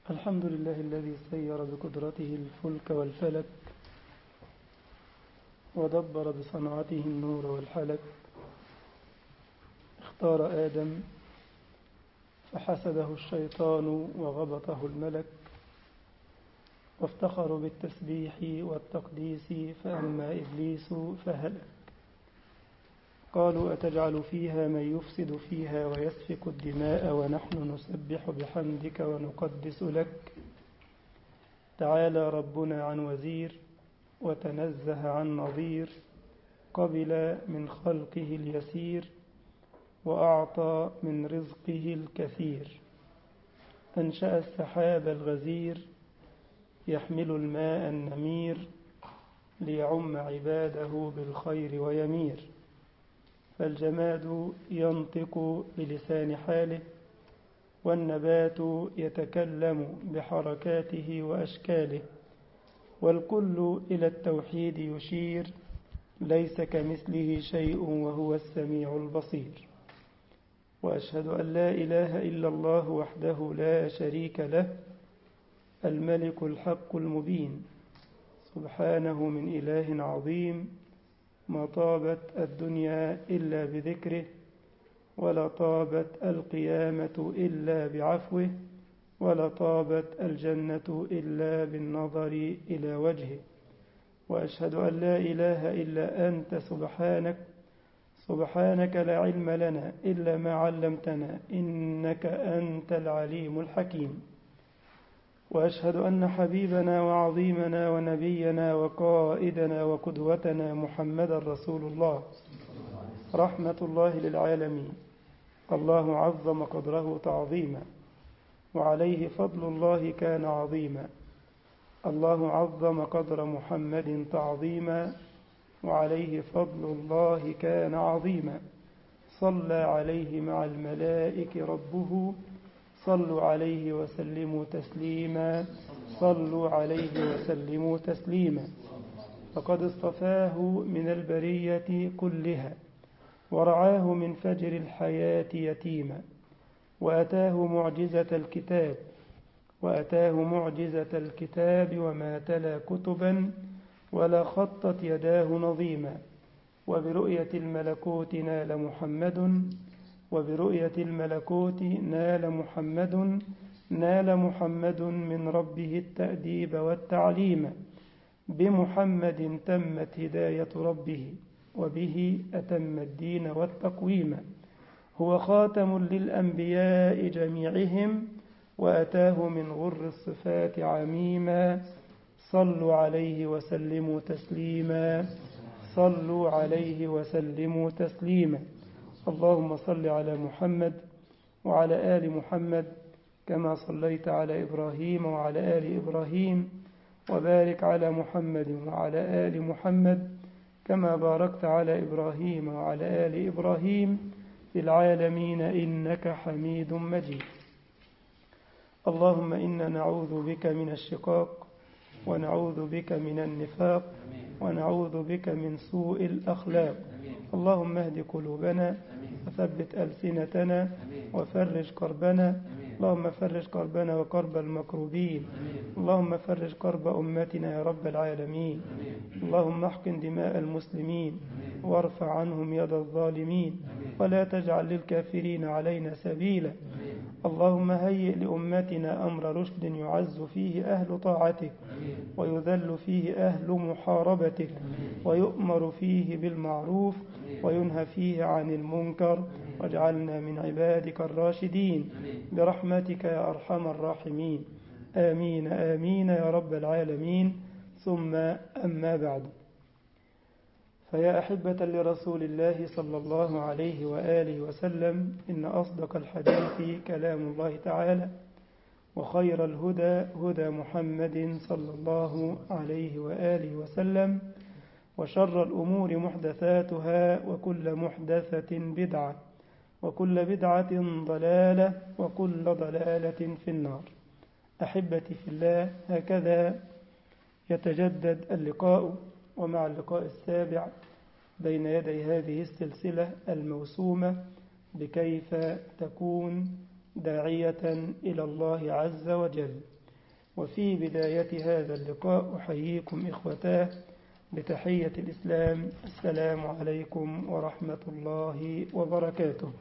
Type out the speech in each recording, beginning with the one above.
الحمد لله الذي سير بقدرته الفلك والفلك ودبر بصنعته النور والحلك اختار آدم فحسده الشيطان وغبطه الملك وافتخروا بالتسبيح والتقديس فأما إبليس فهلك قالوا أتجعل فيها من يفسد فيها ويسفك الدماء ونحن نسبح بحمدك ونقدس لك تعالى ربنا عن وزير وتنزه عن نظير قبل من خلقه اليسير وأعطى من رزقه الكثير أنشأ السحاب الغزير يحمل الماء النمير ليعم عباده بالخير ويمير فالجماد ينطق بلسان حاله والنبات يتكلم بحركاته وأشكاله والكل إلى التوحيد يشير ليس كمثله شيء وهو السميع البصير وأشهد أن لا إله إلا الله وحده لا شريك له الملك الحق المبين سبحانه من إله عظيم ما طابت الدنيا إلا بذكره ولا طابت القيامة إلا بعفوه ولا طابت الجنة إلا بالنظر إلى وجهه وأشهد أن لا إله إلا أنت سبحانك سبحانك لا علم لنا إلا ما علمتنا إنك أنت العليم الحكيم وأشهد أن حبيبنا وعظيمنا ونبينا وقائدنا وقدوتنا محمد رسول الله رحمة الله للعالمين الله عظم قدره تعظيما وعليه فضل الله كان عظيما الله عظم قدر محمد تعظيما وعليه فضل الله كان عظيما صلى عليه مع الملائكة ربه صلوا عليه وسلموا تسليما صلوا عليه وسلموا تسليما فقد اصطفاه من البرية كلها ورعاه من فجر الحياة يتيما وأتاه معجزة الكتاب وأتاه معجزة الكتاب وما تلا كتبا ولا خطت يداه نظيما وبرؤية الملكوت نال محمد وبرؤية الملكوت نال محمد نال محمد من ربه التأديب والتعليم بمحمد تمت هداية ربه وبه أتم الدين والتقويم هو خاتم للأنبياء جميعهم وأتاه من غر الصفات عميما صلوا عليه وسلموا تسليما صلوا عليه وسلموا تسليما اللهم صل على محمد وعلى آل محمد كما صليت على إبراهيم وعلى آل إبراهيم وبارك على محمد وعلى آل محمد كما باركت على إبراهيم وعلى آل إبراهيم في العالمين إنك حميد مجيد اللهم إنا نعوذ بك من الشقاق ونعوذ بك من النفاق ونعوذ بك من سوء الأخلاق اللهم اهد قلوبنا وثبت ألسنتنا وفرج كربنا اللهم فرج كربنا وكرب المكروبين اللهم فرج كرب أمتنا يا رب العالمين اللهم احقن دماء المسلمين وارفع عنهم يد الظالمين ولا تجعل للكافرين علينا سبيلا اللهم هيئ لأمتنا أمر رشد يعز فيه أهل طاعتك ويذل فيه أهل محاربتك ويؤمر فيه بالمعروف وينهى فيه عن المنكر واجعلنا من عبادك الراشدين برحمتك يا أرحم الراحمين آمين آمين يا رب العالمين ثم أما بعد فيا أحبة لرسول الله صلى الله عليه وآله وسلم إن أصدق الحديث كلام الله تعالى وخير الهدى هدى محمد صلى الله عليه وآله وسلم وشر الأمور محدثاتها وكل محدثة بدعة وكل بدعة ضلالة وكل ضلالة في النار أحبتي في الله هكذا يتجدد اللقاء ومع اللقاء السابع بين يدي هذه السلسلة الموسومة بكيف تكون داعية إلى الله عز وجل وفي بداية هذا اللقاء أحييكم إخوتاه بتحية الإسلام السلام عليكم ورحمة الله وبركاته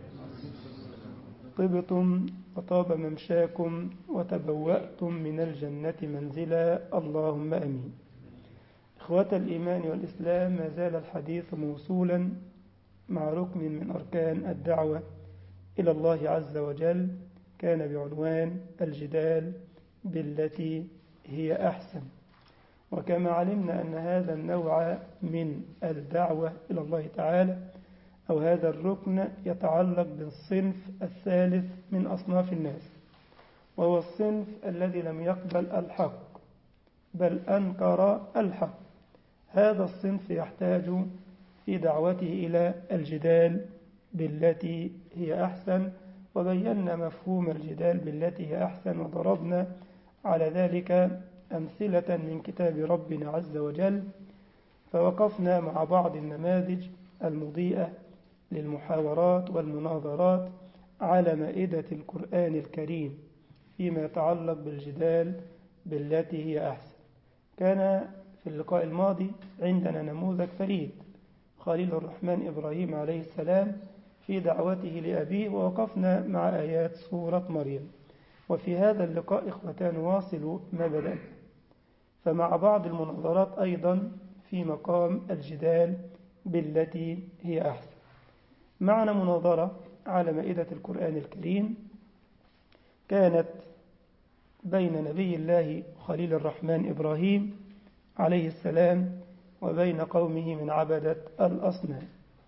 طبتم وطاب ممشاكم وتبوأتم من الجنة منزلا اللهم أمين إخوة الإيمان والإسلام ما زال الحديث موصولا مع ركن من أركان الدعوة إلى الله عز وجل كان بعنوان الجدال بالتي هي أحسن وكما علمنا أن هذا النوع من الدعوة إلى الله تعالى أو هذا الركن يتعلق بالصنف الثالث من أصناف الناس وهو الصنف الذي لم يقبل الحق بل أنكر الحق هذا الصنف يحتاج في دعوته إلى الجدال بالتي هي أحسن وبينا مفهوم الجدال بالتي هي أحسن وضربنا على ذلك أمثلة من كتاب ربنا عز وجل فوقفنا مع بعض النماذج المضيئة للمحاورات والمناظرات على مائدة القرآن الكريم فيما يتعلق بالجدال بالتي هي أحسن كان في اللقاء الماضي عندنا نموذج فريد خليل الرحمن إبراهيم عليه السلام في دعوته لأبيه ووقفنا مع آيات سورة مريم وفي هذا اللقاء إخوتان نواصل ما بدأنا فمع بعض المناظرات أيضا في مقام الجدال بالتي هي أحسن معنا مناظرة على مائدة القرآن الكريم كانت بين نبي الله خليل الرحمن إبراهيم عليه السلام وبين قومه من عبدة الأصنام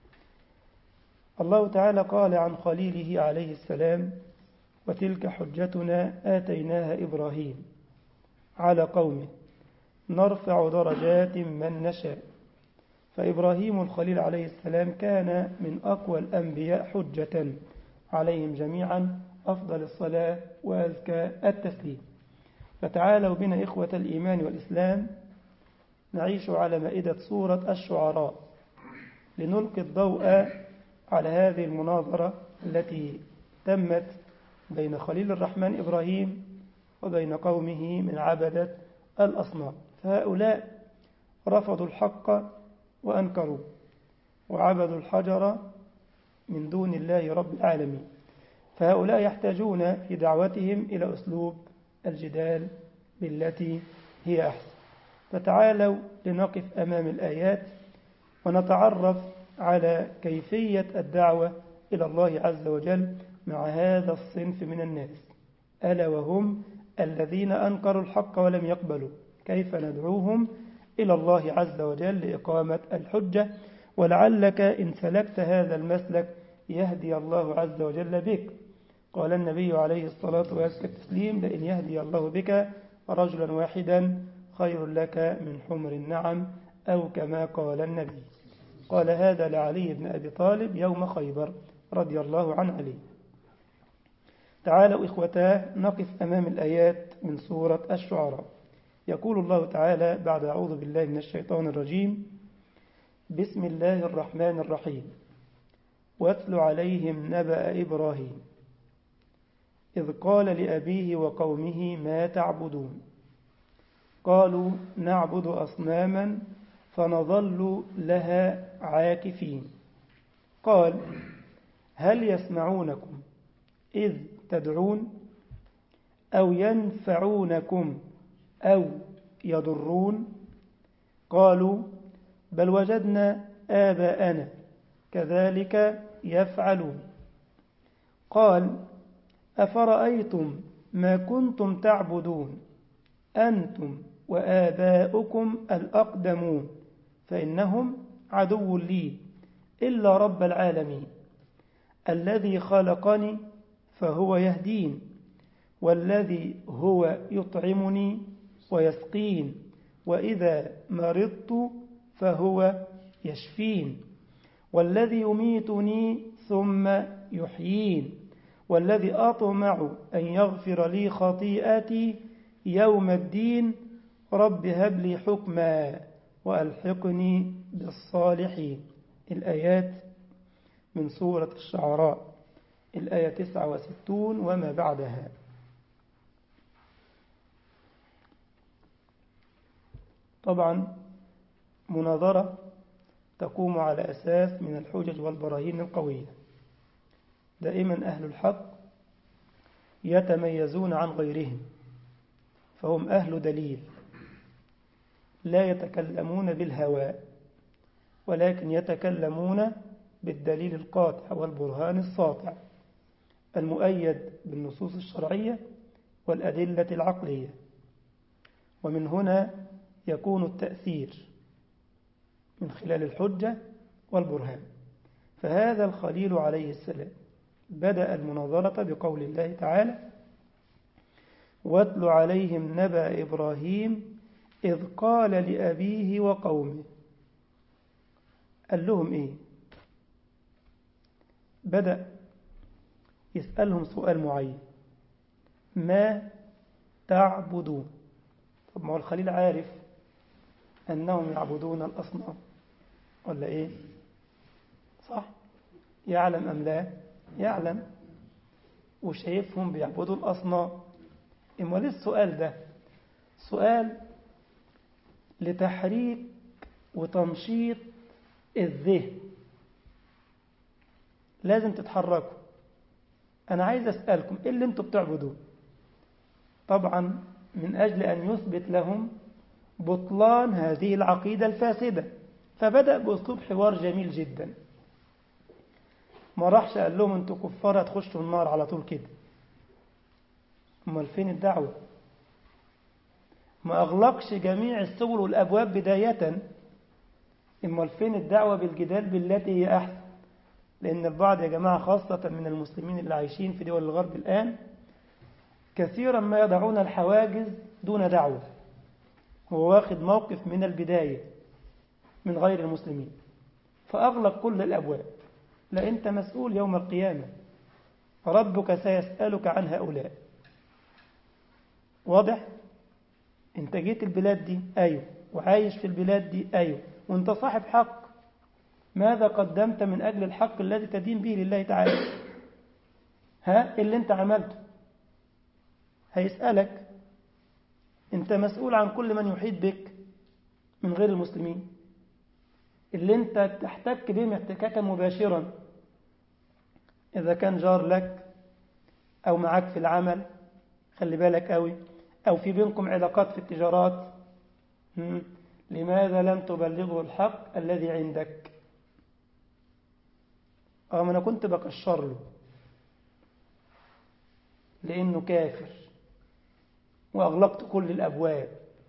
الله تعالى قال عن خليله عليه السلام وتلك حجتنا آتيناها إبراهيم على قومه نرفع درجات من نشاء فإبراهيم الخليل عليه السلام كان من أقوى الأنبياء حجة عليهم جميعا أفضل الصلاة وأزكى التسليم فتعالوا بنا إخوة الإيمان والإسلام نعيش على مائدة سورة الشعراء لنلقي الضوء على هذه المناظرة التي تمت بين خليل الرحمن إبراهيم وبين قومه من عبدة الأصنام فهؤلاء رفضوا الحق وأنكروا وعبدوا الحجر من دون الله رب العالمين فهؤلاء يحتاجون في دعوتهم إلى أسلوب الجدال بالتي هي أحسن فتعالوا لنقف أمام الآيات ونتعرف على كيفية الدعوة إلى الله عز وجل مع هذا الصنف من الناس ألا وهم الذين أنكروا الحق ولم يقبلوا كيف ندعوهم إلى الله عز وجل لإقامة الحجة ولعلك إن سلكت هذا المسلك يهدي الله عز وجل بك قال النبي عليه الصلاة والتسليم لئن يهدي الله بك رجلا واحدا خير لك من حمر النعم أو كما قال النبي قال هذا لعلي بن أبي طالب يوم خيبر رضي الله عن علي تعالوا إخوتاه نقف أمام الآيات من سورة الشعراء يقول الله تعالى بعد أعوذ بالله من الشيطان الرجيم بسم الله الرحمن الرحيم واتل عليهم نبأ إبراهيم إذ قال لأبيه وقومه ما تعبدون قالوا نعبد أصناما فنظل لها عاكفين قال هل يسمعونكم إذ تدعون أو ينفعونكم أو يضرون قالوا بل وجدنا آباءنا كذلك يفعلون قال أفرأيتم ما كنتم تعبدون أنتم وآباؤكم الأقدمون فإنهم عدو لي إلا رب العالمين الذي خلقني فهو يهدين والذي هو يطعمني ويسقين وإذا مرضت فهو يشفين والذي يميتني ثم يحيين والذي أطمع أن يغفر لي خطيئتي يوم الدين رب هب لي حكما وألحقني بالصالحين الآيات من سورة الشعراء الآية 69 وما بعدها طبعا مناظرة تقوم على أساس من الحجج والبراهين القوية دائما أهل الحق يتميزون عن غيرهم فهم أهل دليل لا يتكلمون بالهواء ولكن يتكلمون بالدليل القاطع والبرهان الساطع المؤيد بالنصوص الشرعية والأدلة العقلية ومن هنا يكون التأثير من خلال الحجة والبرهان فهذا الخليل عليه السلام بدأ المناظرة بقول الله تعالى واتل عليهم نبأ إبراهيم إذ قال لأبيه وقومه قال لهم إيه بدأ يسألهم سؤال معين ما تعبدون طب ما هو الخليل عارف أنهم يعبدون الأصنام ولا إيه صح يعلم أم لا يعلم وشايفهم بيعبدوا الأصنام إما ليه السؤال ده سؤال لتحريك وتنشيط الذهن لازم تتحركوا أنا عايز أسألكم إيه اللي أنتوا بتعبدوه طبعا من أجل أن يثبت لهم بطلان هذه العقيدة الفاسدة فبدأ بأسلوب حوار جميل جدا ما راحش قال لهم أنتوا كفار هتخشوا النار على طول كده أمال فين الدعوة ما أغلقش جميع السبل والأبواب بداية أمال فين الدعوة بالجدال بالتي هي أحسن لأن البعض يا جماعة خاصة من المسلمين اللي عايشين في دول الغرب الآن كثيرا ما يضعون الحواجز دون دعوة هو واخد موقف من البداية من غير المسلمين فأغلق كل الأبواب لا أنت مسؤول يوم القيامة ربك سيسألك عن هؤلاء واضح؟ أنت جيت البلاد دي أيوه وعايش في البلاد دي أيوه وأنت صاحب حق ماذا قدمت من أجل الحق الذي تدين به لله تعالى ها اللي أنت عملته هيسألك أنت مسؤول عن كل من يحيط بك من غير المسلمين اللي أنت تحتك بهم احتكاكا مباشرا إذا كان جار لك أو معك في العمل خلي بالك قوي أو في بينكم علاقات في التجارات لماذا لم تبلغه الحق الذي عندك اه ما انا كنت بقشر له لانه كافر واغلقت كل الابواب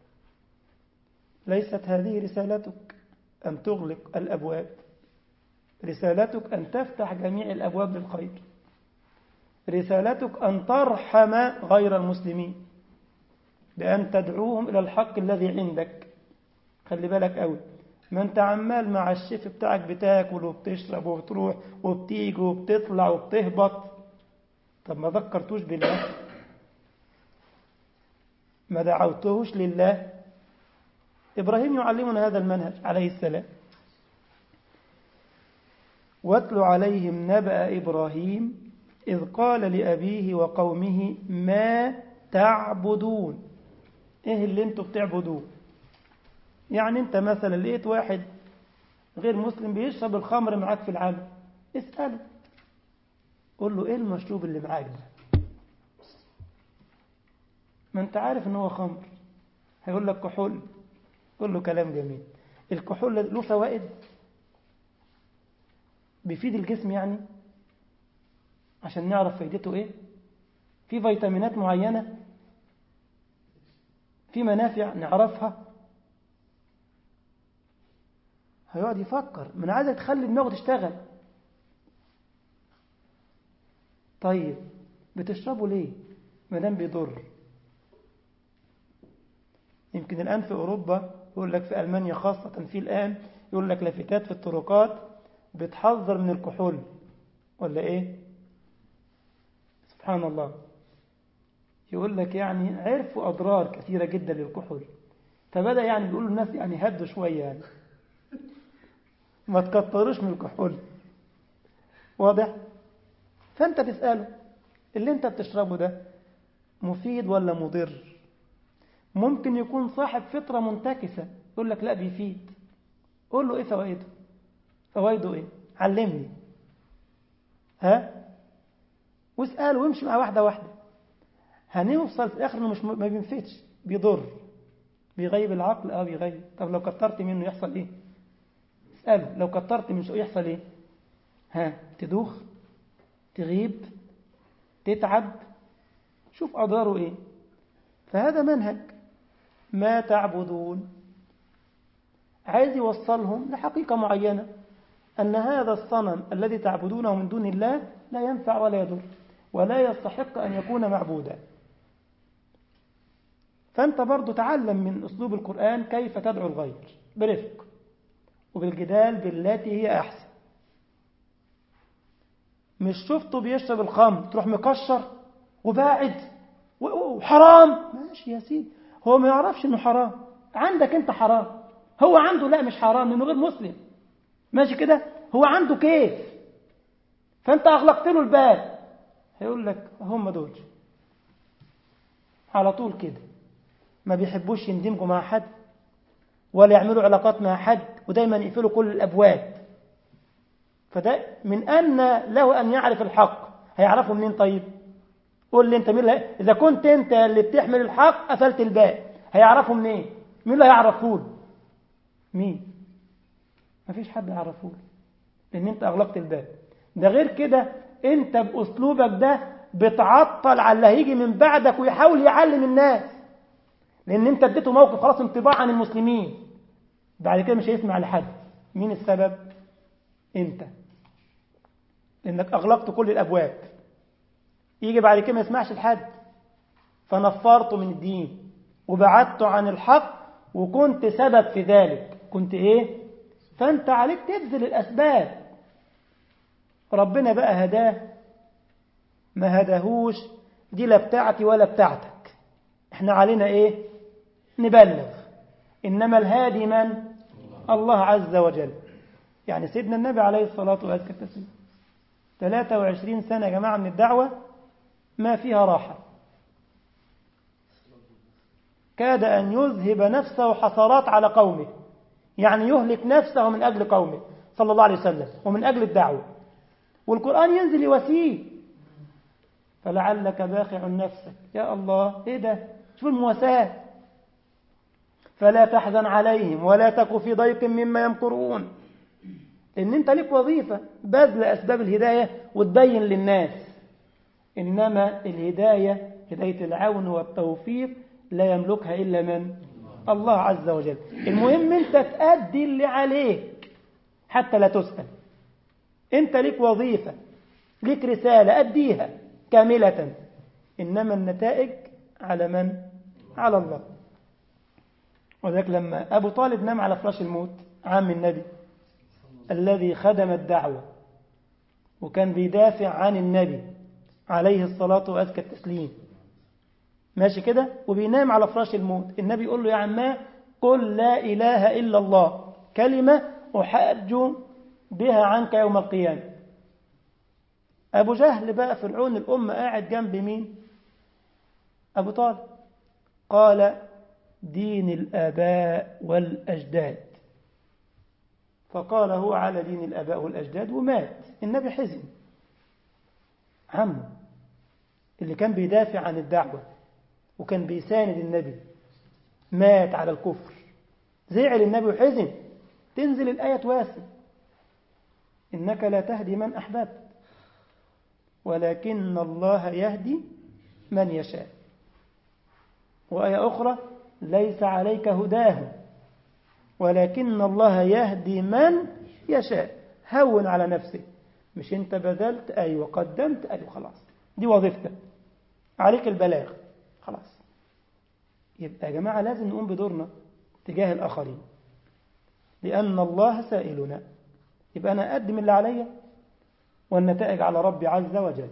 ليست هذه رسالتك ان تغلق الابواب رسالتك ان تفتح جميع الابواب للخير رسالتك ان ترحم غير المسلمين بان تدعوهم الى الحق الذي عندك خلي بالك قوي ما انت عمال مع الشيف بتاعك بتاكل وبتشرب وبتروح وبتيجي وبتطلع وبتهبط طب ما ذكرتوش بالله ما دعوتهوش لله إبراهيم يعلمنا هذا المنهج عليه السلام واتل عليهم نبأ إبراهيم إذ قال لأبيه وقومه ما تعبدون إيه اللي انتوا بتعبدوه يعني انت مثلا لقيت واحد غير مسلم بيشرب الخمر معاك في العمل اسأله قول له ايه المشروب اللي معاك ده ما انت عارف ان هو خمر هيقول لك كحول قول له كلام جميل الكحول له فوائد بيفيد الجسم يعني عشان نعرف فايدته ايه في فيتامينات معينة في منافع نعرفها هيقعد يفكر من عايزك تخلي دماغه تشتغل طيب بتشربه ليه ما دام بيضر يمكن الآن في أوروبا يقول لك في ألمانيا خاصة في الآن يقول لك لافتات في الطرقات بتحذر من الكحول ولا إيه سبحان الله يقول لك يعني عرفوا أضرار كثيرة جدا للكحول فبدأ يعني بيقولوا الناس يعني هدوا شوية يعني ما تكتروش من الكحول واضح فانت تسأله اللي انت بتشربه ده مفيد ولا مضر ممكن يكون صاحب فطرة منتكسة يقول لك لا بيفيد قول له ايه فوائده فوائده ايه علمني ها واسأله وامشي مع واحدة واحدة هنوصل في الآخر انه مش ما بينفدش بيضر بيغيب العقل اه بيغيب طب لو كترت منه يحصل ايه اسأله لو كترت من شيء يحصل ايه ها تدوخ تغيب تتعب شوف أضراره ايه فهذا منهج ما تعبدون عايز يوصلهم لحقيقة معينة أن هذا الصنم الذي تعبدونه من دون الله لا ينفع ولا يضر ولا يستحق أن يكون معبودا فأنت برضو تعلم من أسلوب القرآن كيف تدعو الغير برفق وبالجدال بالتي هي أحسن مش شفته بيشرب الخمر تروح مكشر وباعد وحرام ماشي يا سيدي هو ما يعرفش انه حرام عندك انت حرام هو عنده لا مش حرام لانه غير مسلم ماشي كده هو عنده كيف فانت اغلقت له الباب هيقول لك هم دول على طول كده ما بيحبوش يندمجوا مع حد ولا يعملوا علاقات مع حد ودايما يقفلوا كل الابواب فده من ان له ان يعرف الحق هيعرفه منين طيب قول لي انت مين اللي اذا كنت انت اللي بتحمل الحق قفلت الباب هيعرفه منين مين اللي هيعرفه له مين مفيش حد يعرفه له لان انت اغلقت الباب ده غير كده انت باسلوبك ده بتعطل على اللي هيجي من بعدك ويحاول يعلم الناس لان انت اديته موقف خلاص انطباع عن المسلمين بعد كده مش هيسمع لحد مين السبب انت لانك اغلقت كل الابواب يجي بعد كده ما يسمعش لحد فنفرته من الدين وبعدته عن الحق وكنت سبب في ذلك كنت ايه فانت عليك تبذل الاسباب ربنا بقى هداه ما هداهوش دي لا بتاعتي ولا بتاعتك احنا علينا ايه نبلغ انما الهادي من الله عز وجل يعني سيدنا النبي عليه الصلاة والسلام 23 سنة يا جماعة من الدعوة ما فيها راحة كاد أن يذهب نفسه حسرات على قومه يعني يهلك نفسه من أجل قومه صلى الله عليه وسلم ومن أجل الدعوة والقرآن ينزل يواسيه فلعلك باخع نفسك يا الله ايه ده شوف المواساة فلا تحزن عليهم ولا تك في ضيق مما يمكرون ان انت ليك وظيفة بذل اسباب الهداية وتبين للناس انما الهداية هداية العون والتوفيق لا يملكها الا من الله عز وجل المهم انت تأدي اللي عليك حتى لا تسأل انت ليك وظيفة ليك رسالة أديها كاملة إنما النتائج على من؟ على الله وذلك لما أبو طالب نام على فراش الموت عام النبي الذي خدم الدعوة وكان بيدافع عن النبي عليه الصلاة وأزكى التسليم ماشي كده وبينام على فراش الموت النبي يقول له يا عماه قل لا إله إلا الله كلمة أحاج بها عنك يوم القيامة أبو جهل بقى فرعون الأمة قاعد جنب مين أبو طالب قال دين الآباء والأجداد فقال هو على دين الآباء والأجداد ومات النبي حزن عمه اللي كان بيدافع عن الدعوة وكان بيساند النبي مات على الكفر زعل النبي وحزن تنزل الآية تواسي إنك لا تهدي من أحببت ولكن الله يهدي من يشاء وآية أخرى ليس عليك هداهم ولكن الله يهدي من يشاء هون على نفسك مش انت بذلت أيوة قدمت أيوة خلاص دي وظيفتك عليك البلاغ خلاص يبقى يا جماعة لازم نقوم بدورنا تجاه الآخرين لأن الله سائلنا يبقى أنا أقدم اللي عليا والنتائج على ربي عز وجل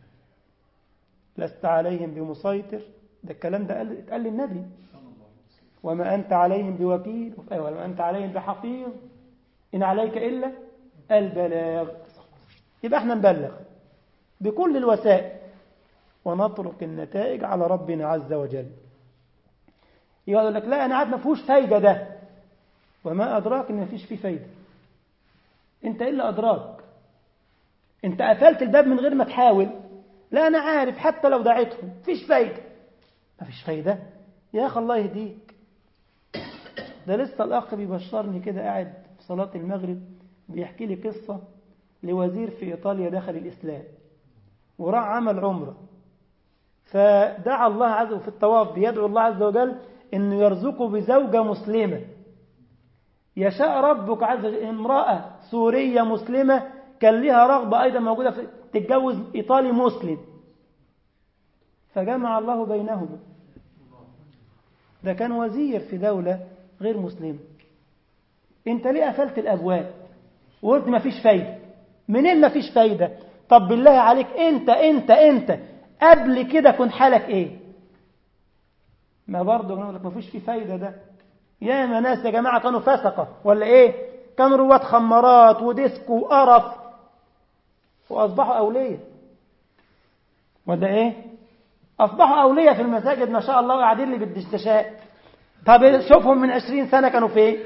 لست عليهم بمسيطر ده الكلام ده اتقال للنبي وما أنت عليهم بوكيل وما أنت عليهم بحفيظ إن عليك إلا البلاغ يبقى احنا نبلغ بكل الوسائل ونترك النتائج على ربنا عز وجل يقول لك لا أنا عاد ما فيهوش فايدة ده وما أدراك إن مفيش فيه فايدة أنت إيه اللي أدراك أنت قفلت الباب من غير ما تحاول لا أنا عارف حتى لو دعيتهم مفيش فايدة مفيش فايدة يا أخي الله يهديك ده لسه الأخ بيبشرني كده قاعد في صلاة المغرب بيحكي لي قصة لوزير في إيطاليا دخل الإسلام وراح عمل عمرة فدعا الله عز وجل في الطواف بيدعو الله عز وجل أنه يرزقه بزوجة مسلمة يشاء ربك عز وجل امرأة سورية مسلمة كان لها رغبة أيضا موجودة في تتجوز إيطالي مسلم فجمع الله بينهما ده كان وزير في دولة غير مسلمة انت ليه قفلت الأبواب وقلت ما فيش فايدة منين ما فيش فايدة طب بالله عليك انت انت انت قبل كده كن حالك ايه ما برضه نقول لك ما فيش فيه فايدة ده يا ما ناس يا جماعة كانوا فسقة ولا ايه كانوا رواد خمارات وديسكو وقرف وأصبحوا أولياء وده ايه أصبحوا أولياء في المساجد ما شاء الله قاعدين لي بالدشدشاء طب شوفهم من عشرين سنة كانوا فين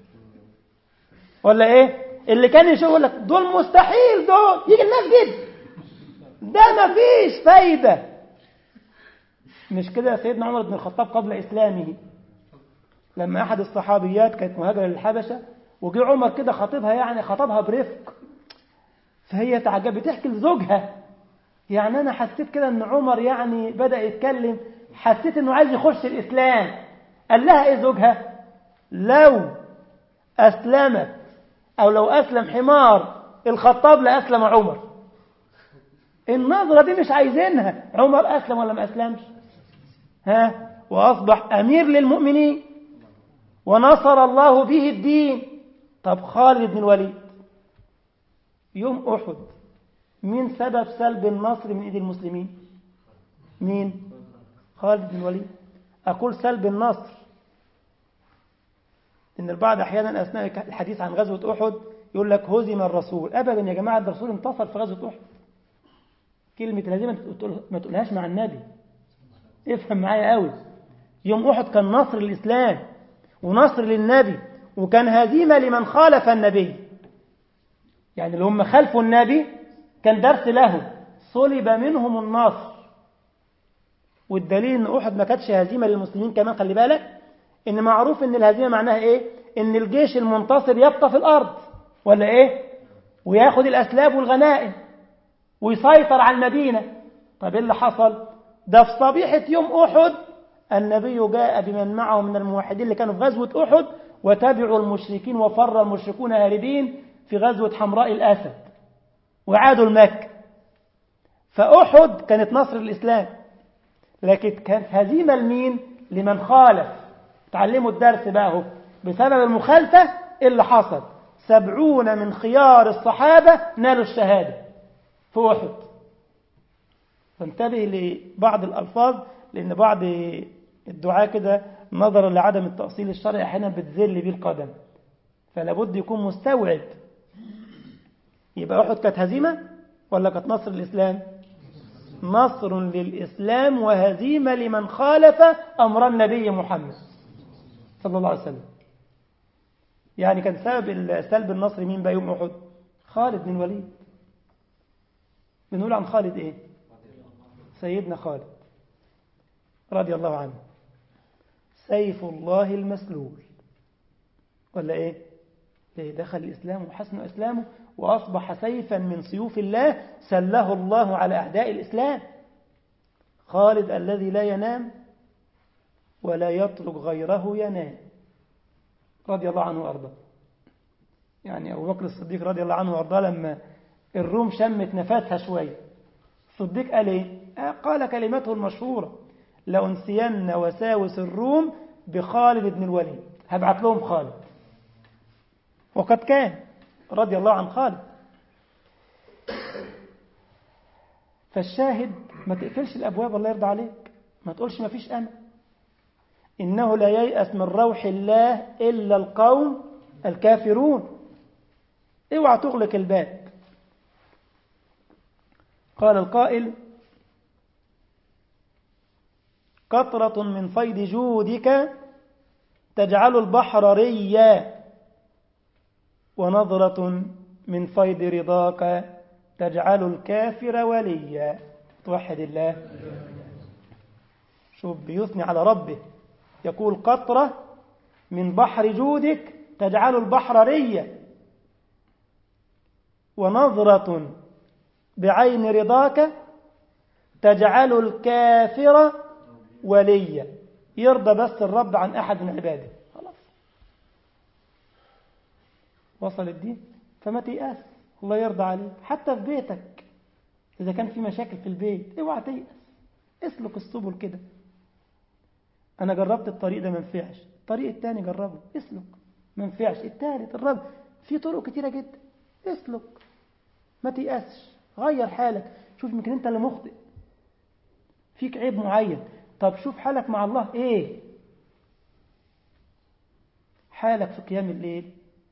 ولا ايه اللي كان يشوف يقول لك دول مستحيل دول يجي المسجد ده ما فيش فايدة مش كده سيدنا عمر بن الخطاب قبل إسلامه لما أحد الصحابيات كانت مهاجرة للحبشة وجي عمر كده خطيبها يعني خطبها برفق فهي تعجب بتحكي لزوجها يعني أنا حسيت كده أن عمر يعني بدأ يتكلم حسيت أنه عايز يخش الإسلام قال لها إيه زوجها لو أسلمت أو لو أسلم حمار الخطاب لأسلم عمر النظرة دي مش عايزينها عمر أسلم ولا ما أسلمش ها وأصبح أمير للمؤمنين ونصر الله به الدين طب خالد بن الوليد يوم أحد مين سبب سلب النصر من إيد المسلمين مين خالد بن الوليد أقول سلب النصر إن البعض أحيانا أثناء الحديث عن غزوة أحد يقول لك هزم الرسول أبدا يا جماعة الرسول انتصر في غزوة أحد كلمة الهزيمة ما تقولهاش مع النبي افهم معايا قوي يوم أحد كان نصر للإسلام ونصر للنبي وكان هزيمة لمن خالف النبي يعني اللي هم خلفوا النبي كان درس لهم صلب منهم النصر والدليل ان أحد ما كانتش هزيمة للمسلمين كمان خلي بالك ان معروف ان الهزيمة معناها ايه ان الجيش المنتصر يبقى في الارض ولا ايه وياخد الاسلاب والغنائم ويسيطر على المدينة طب ايه اللي حصل ده في صبيحة يوم احد النبي جاء بمن معه من الموحدين اللي كانوا في غزوة احد وتبعوا المشركين وفر المشركون هاربين في غزوة حمراء الاسد وعادوا المكة فاحد كانت نصر الاسلام لكن كانت هزيمة لمين لمن خالف تعلموا الدرس بقى اهو بسبب المخالفة اللي حصل سبعون من خيار الصحابة نالوا الشهادة في أحد فانتبه لبعض الألفاظ لأن بعض الدعاء كده نظرا لعدم التأصيل الشرعي أحيانا بتذل بيه القدم فلابد يكون مستوعب يبقى أحد كانت هزيمة ولا كانت نصر الإسلام نصر للإسلام وهزيمة لمن خالف أمر النبي محمد صلى الله عليه وسلم يعني كان سبب سلب النصر مين بقى يوم أحد خالد بن الوليد بنقول عن خالد إيه سيدنا خالد رضي الله عنه سيف الله المسلول ولا إيه دخل الإسلام وحسن إسلامه وأصبح سيفا من سيوف الله سله الله على أعداء الإسلام خالد الذي لا ينام ولا يترك غيره ينام رضي الله عنه وأرضاه يعني أبو بكر الصديق رضي الله عنه وأرضاه لما الروم شمت نفاتها شوية الصديق قال إيه؟ قال كلمته المشهورة لأنسين وساوس الروم بخالد بن الوليد هبعت لهم خالد وقد كان رضي الله عن خالد فالشاهد ما تقفلش الأبواب الله يرضى عليك ما تقولش ما فيش أمل إنه لا ييأس من روح الله إلا القوم الكافرون اوعى تغلق الباب قال القائل قطرة من فيض جودك تجعل البحر ريا ونظرة من فيض رضاك تجعل الكافر وليا توحد الله شوف بيثني على ربه يقول قطرة من بحر جودك تجعل البحر ريا ونظرة بعين رضاك تجعل الكافر وليا يرضى بس الرب عن أحد من عباده خلاص وصل الدين فما تيأس الله يرضى عليك حتى في بيتك إذا كان في مشاكل في البيت اوعى تيأس اسلك السبل كده أنا جربت الطريق ده ما نفعش الطريق التاني جربه اسلك ما نفعش التالت الرابع في طرق كتيرة جدا اسلك ما تيأسش غير حالك شوف يمكن انت اللي مخطئ فيك عيب معين طب شوف حالك مع الله ايه حالك في قيام الليل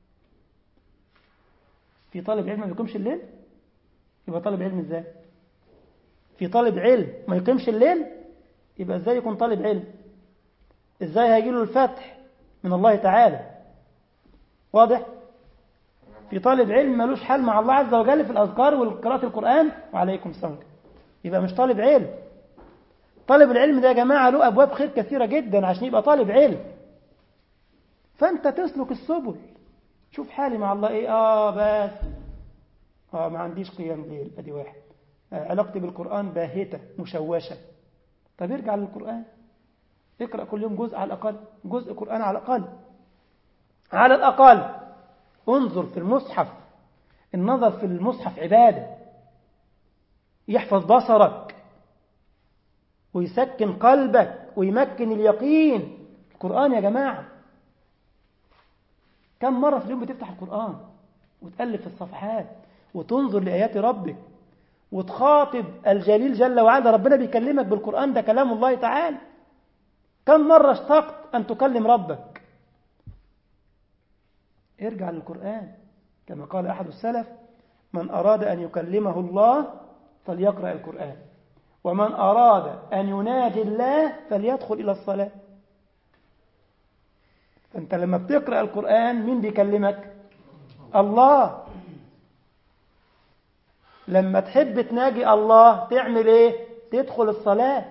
في طالب علم ما بيقومش الليل يبقى طالب علم ازاي في طالب علم ما يقيمش الليل يبقى ازاي يكون طالب علم ازاي هيجيله الفتح من الله تعالى واضح في طالب علم ملوش حال مع الله عز وجل في الأذكار والقراءة القرآن وعليكم السلام يبقى مش طالب علم طالب العلم ده يا جماعة له أبواب خير كثيرة جدا عشان يبقى طالب علم فأنت تسلك السبل شوف حالي مع الله إيه آه بس آه ما عنديش قيام ليل أدي واحد آه علاقتي بالقرآن باهتة مشوشة طب ارجع للقرآن اقرأ كل يوم جزء على الأقل جزء قرآن على الأقل على الأقل انظر في المصحف النظر في المصحف عبادة يحفظ بصرك ويسكن قلبك ويمكن اليقين القرآن يا جماعة كم مرة في اليوم بتفتح القرآن وتألف في الصفحات وتنظر لآيات ربك وتخاطب الجليل جل وعلا ربنا بيكلمك بالقرآن ده كلام الله تعالى كم مرة اشتقت أن تكلم ربك ارجع للقرآن كما قال أحد السلف من أراد أن يكلمه الله فليقرأ القرآن ومن أراد أن يناجي الله فليدخل إلى الصلاة فأنت لما بتقرأ القرآن مين بيكلمك الله لما تحب تناجي الله تعمل ايه تدخل الصلاة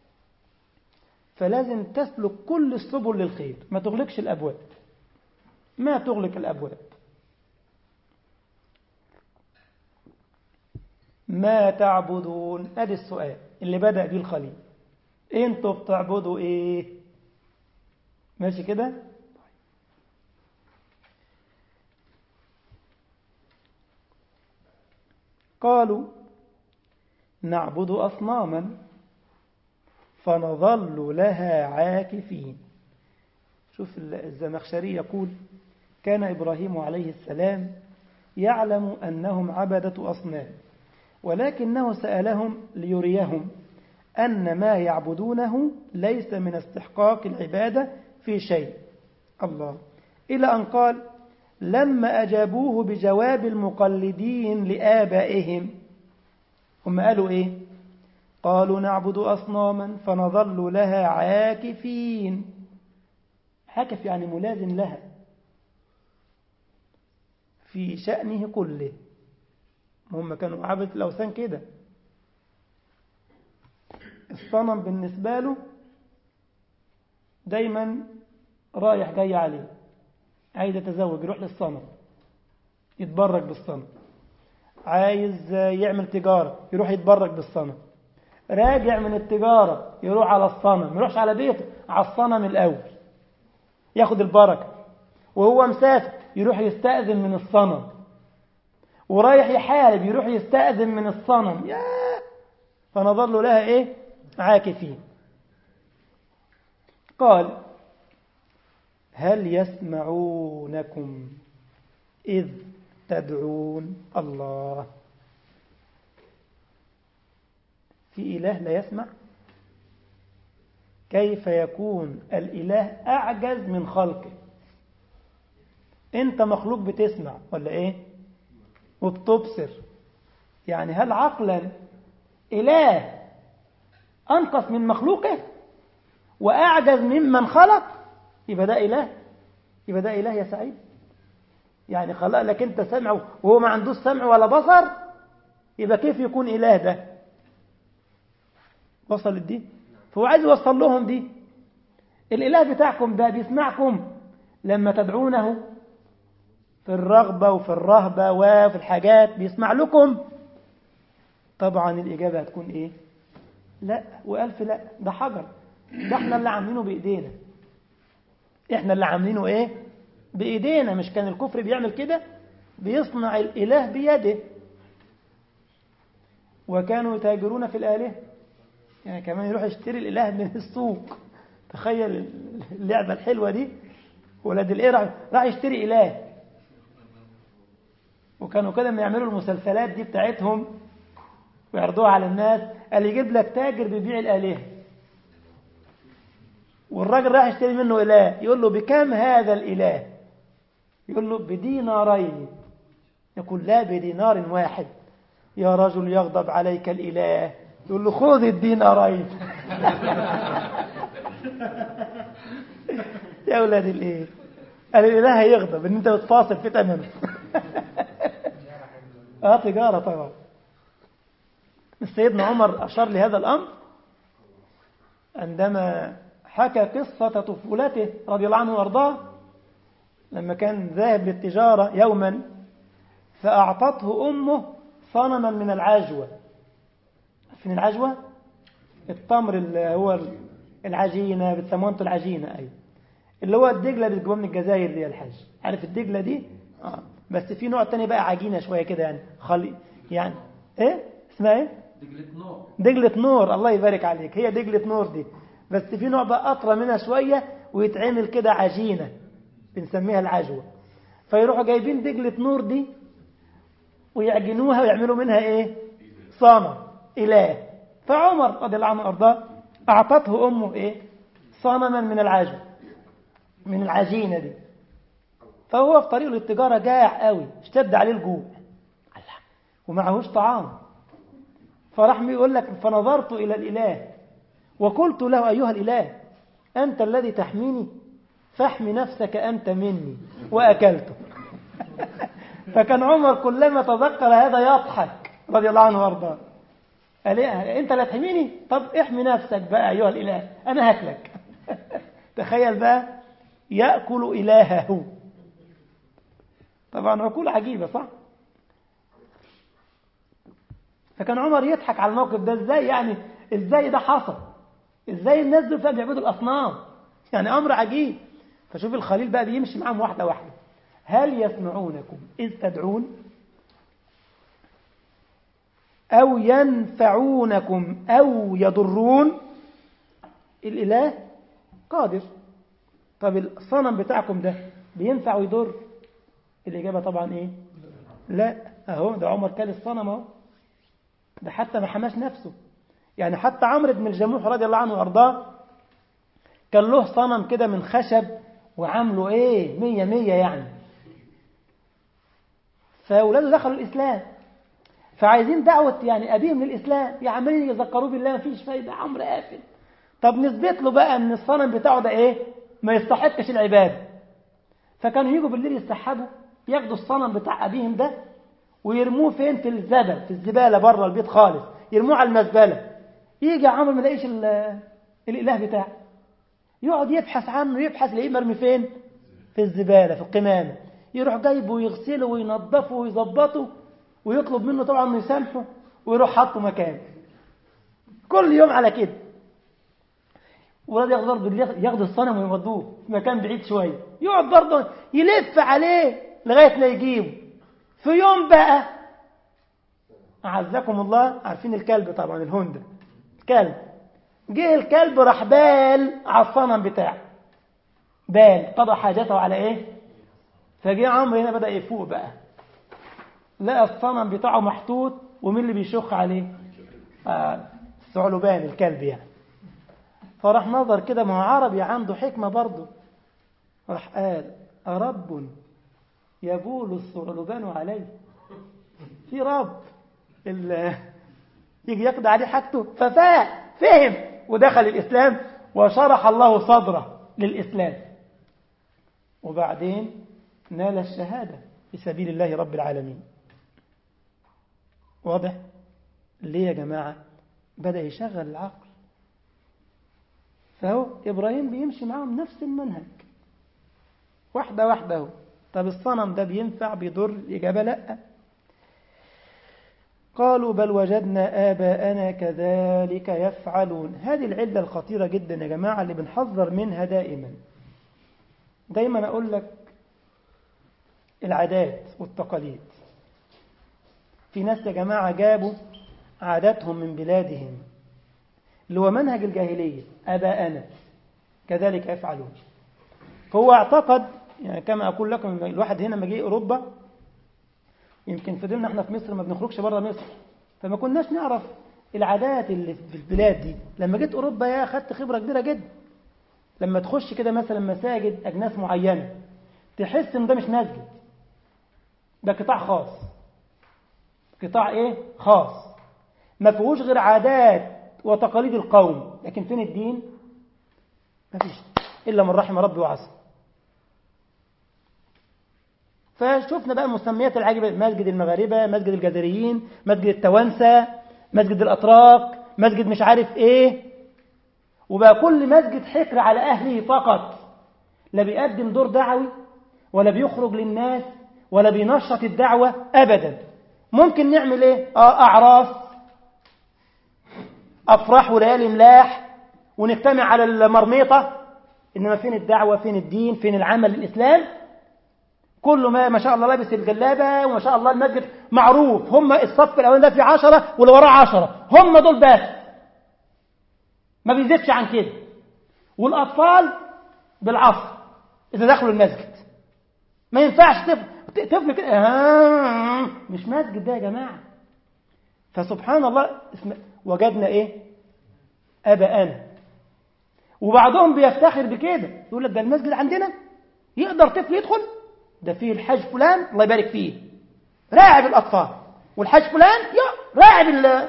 فلازم تسلك كل السبل للخير ما تغلقش الأبواب ما تغلق الأبواب ما تعبدون ادي السؤال اللي بدأ بيه الخليل انتوا بتعبدوا ايه ماشي كده قالوا نعبد أصناما فنظل لها عاكفين شوف الزمخشري يقول كان إبراهيم عليه السلام يعلم أنهم عبدة أصنام ولكنه سألهم ليريهم أن ما يعبدونه ليس من استحقاق العبادة في شيء الله إلى أن قال لما أجابوه بجواب المقلدين لآبائهم هم قالوا إيه قالوا نعبد أصناما فنظل لها عاكفين عاكف يعني ملازم لها في شأنه كله هم كانوا عبد الأوثان كده الصنم بالنسبة له دايما رايح جاي عليه عايز يتزوج يروح للصنم يتبرك بالصنم عايز يعمل تجارة يروح يتبرك بالصنم راجع من التجارة يروح على الصنم ما يروحش على بيته على الصنم الأول ياخد البركة وهو مسافر يروح يستأذن من الصنم ورايح يحارب يروح يستأذن من الصنم يا فنظل لها ايه عاكفين قال هل يسمعونكم إذ تدعون الله في إله لا يسمع كيف يكون الإله أعجز من خلقه أنت مخلوق بتسمع ولا إيه وبتبصر يعني هل عقلا إله أنقص من مخلوقه وأعجز ممن خلق يبقى ده إله يبقى ده إله يا سعيد يعني خلق لك انت سمع وهو ما عندوش سمع ولا بصر يبقى كيف يكون إله ده وصلت دي فهو عايز يوصل لهم دي الإله بتاعكم ده بيسمعكم لما تدعونه في الرغبة وفي الرهبة وفي الحاجات بيسمع لكم طبعا الإجابة هتكون إيه لا وألف لا ده حجر ده احنا اللي عاملينه بإيدينا احنا اللي عاملينه إيه بإيدينا مش كان الكفر بيعمل كده بيصنع الإله بيده وكانوا يتاجرون في الآلهة يعني كمان يروح يشتري الإله من السوق تخيل اللعبة الحلوة دي ولاد الإيه راح, راح يشتري إله وكانوا كده لما يعملوا المسلسلات دي بتاعتهم ويعرضوها على الناس قال يجيب لك تاجر بيبيع الآلهة والراجل راح يشتري منه إله يقول له بكم هذا الإله يقول له بدينارين يقول لا بدينار واحد يا رجل يغضب عليك الإله يقول له خذ الدينارين يا أولاد الإيه قال الإله هيغضب إن أنت بتفاصل في ثمنه آه تجارة طبعا سيدنا عمر أشار لهذا الأمر عندما حكى قصة طفولته رضي الله عنه وارضاه لما كان ذاهب للتجارة يوما فأعطته أمه صنما من العجوة من العجوة التمر اللي هو العجينة بتسموها انتوا العجينة أيوة اللي هو الدجلة اللي بتجيبوها من الجزائر دي الحاج عارف الدجلة دي آه. بس في نوع تاني بقى عجينة شوية كده يعني خلي يعني ايه اسمها ايه دجلة نور دجلة نور الله يبارك عليك هي دجلة نور دي بس في نوع بقى أطرى منها شوية ويتعمل كده عجينة بنسميها العجوة فيروحوا جايبين دجلة نور دي ويعجنوها ويعملوا منها ايه صنم إله فعمر رضي الله عنه وارضاه أعطته أمه ايه صنما من العجوة من العجينة دي فهو في طريقه للتجارة جاع قوي اشتد عليه الجوع الله ومعهوش طعام فراح يقول لك فنظرت إلى الإله وقلت له أيها الإله أنت الذي تحميني فاحمي نفسك أنت مني وأكلته فكان عمر كلما تذكر هذا يضحك رضي الله عنه وارضاه قال إيه أنت لا تحميني طب احمي نفسك بقى أيها الإله أنا هاكلك تخيل بقى يأكل إلهه طبعا عقول عجيبة صح فكان عمر يضحك على الموقف ده ازاي يعني ازاي ده حصل ازاي الناس دول فيها بيعبدوا الاصنام يعني امر عجيب فشوف الخليل بقى بيمشي معاهم واحده واحده هل يسمعونكم اذ تدعون او ينفعونكم او يضرون الاله قادر طب الصنم بتاعكم ده بينفع ويضر الاجابه طبعا ايه لا اهو ده عمر كان الصنم اهو ده حتى ما حماش نفسه يعني حتى عمرو بن الجموح رضي الله عنه وارضاه كان له صنم كده من خشب وعامله ايه مية مية يعني فأولاده دخلوا الإسلام فعايزين دعوة يعني أبيهم للإسلام يا عمالين يذكروه بالله مفيش فايدة عمرو قافل طب نثبت له بقى ان الصنم بتاعه ده ايه ما يستحقش العبادة فكانوا يجوا بالليل يستحبوا ياخدوا الصنم بتاع أبيهم ده ويرموه فين في الزبل في الزبالة بره البيت خالص يرموه على المزبلة يجي عمرو ما يلاقيش الإله بتاعه يقعد يبحث عنه يبحث يلاقيه مرمي فين في الزبالة في القمامة يروح جايبه ويغسله وينظفه ويظبطه ويطلب منه طبعا انه يسامحه ويروح حاطه مكانه كل يوم على كده ولاد ياخدوا برضه ياخدوا الصنم ويودوه في مكان بعيد شويه يقعد برضه يلف عليه لغايه ما يجيبه في يوم بقى أعزكم الله عارفين الكلب طبعا الهوندا كلب جه الكلب راح بال على الصنم بتاعه بال قضى حاجته على ايه فجه عمرو هنا بدأ يفوق بقى لقى الصنم بتاعه محطوط ومين اللي بيشخ عليه آه الثعلبان الكلب يعني فراح نظر كده ما هو عربي عنده حكمة برضه راح قال أرب يبول الثعلبان عليه في رب يجي يقضي عليه حاجته ففاق فهم ودخل الإسلام وشرح الله صدره للإسلام وبعدين نال الشهادة في سبيل الله رب العالمين واضح ليه يا جماعة بدأ يشغل العقل فهو إبراهيم بيمشي معاهم نفس المنهج واحدة واحدة هو طب الصنم ده بينفع بيضر الإجابة لأ قالوا بل وجدنا آباءنا كذلك يفعلون هذه العلة الخطيرة جدا يا جماعة اللي بنحذر منها دائما دايما أقول لك العادات والتقاليد في ناس يا جماعة جابوا عاداتهم من بلادهم اللي هو منهج الجاهلية أباءنا كذلك يفعلون هو اعتقد يعني كما أقول لكم الواحد هنا لما جه أوروبا يمكن فضلنا احنا في مصر ما بنخرجش بره مصر فما كناش نعرف العادات اللي في البلاد دي لما جيت أوروبا يا أخدت خبرة كبيرة جدا لما تخش كده مثلا مساجد أجناس معينة تحس إن ده مش مسجد ده قطاع خاص قطاع إيه؟ خاص ما فيهوش غير عادات وتقاليد القوم لكن فين الدين؟ ما فيش إلا من رحم ربي وعصى فشفنا بقى المسميات العجيبة مسجد المغاربة مسجد الجزائريين مسجد التوانسة مسجد الأتراك مسجد مش عارف إيه وبقى كل مسجد حكر على أهله فقط لا بيقدم دور دعوي ولا بيخرج للناس ولا بينشط الدعوة أبدا ممكن نعمل إيه آه أعراس أفراح وليالي ملاح ونجتمع على المرميطة إنما فين الدعوة فين الدين فين العمل الإسلام كله ما ما شاء الله لابس الجلابة وما شاء الله المسجد معروف هم الصف الأولاني ده فيه عشرة واللي وراه عشرة هم دول بس ما بيزيدش عن كده والأطفال بالعصر إذا دخلوا المسجد ما ينفعش طفل طفل كده آه مش مسجد ده يا جماعة فسبحان الله اسم وجدنا إيه أباءنا وبعضهم بيفتخر بكده يقول لك ده المسجد عندنا يقدر طفل يدخل ده فيه الحاج فلان الله يبارك فيه راعب الأطفال والحاج فلان يا راعب ال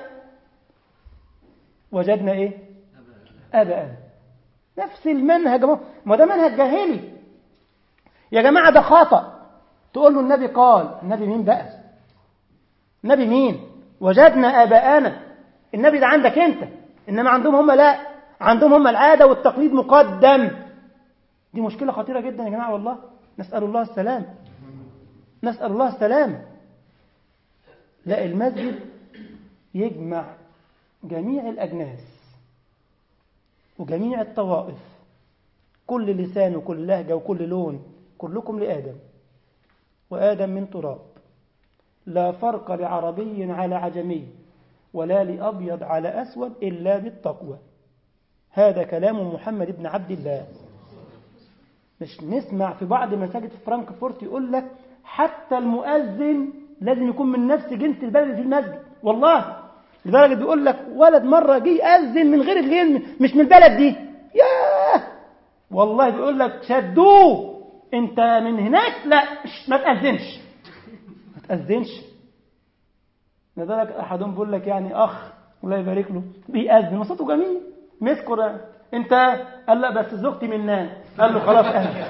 وجدنا إيه أباءنا نفس المنهج ما ده منهج جاهلي يا جماعة ده خطأ تقول له النبي قال النبي مين بقى النبي مين وجدنا آباءنا النبي ده عندك انت إنما عندهم هم لا عندهم هم العادة والتقليد مقدم دي مشكلة خطيرة جدا يا جماعة والله نسأل الله السلام نسأل الله السلام لا المسجد يجمع جميع الأجناس وجميع الطوائف كل لسان وكل لهجة وكل لون كلكم لآدم وآدم من تراب لا فرق لعربي على عجمي ولا لأبيض على أسود إلا بالتقوى هذا كلام محمد بن عبد الله مش نسمع في بعض مساجد في فرانكفورت يقول لك حتى المؤذن لازم يكون من نفس جنس البلد اللي في المسجد والله لدرجة بيقول لك ولد مرة جه يأذن من غير الجن مش من البلد دي ياه والله بيقول لك شدوه انت من هناك لا ما تأذنش ما تأذنش لذلك أحدهم بيقول لك يعني أخ الله يبارك له بيأذن وصوته جميل مسكر انت قال لا بس زوجتي من نام قال له خلاص انا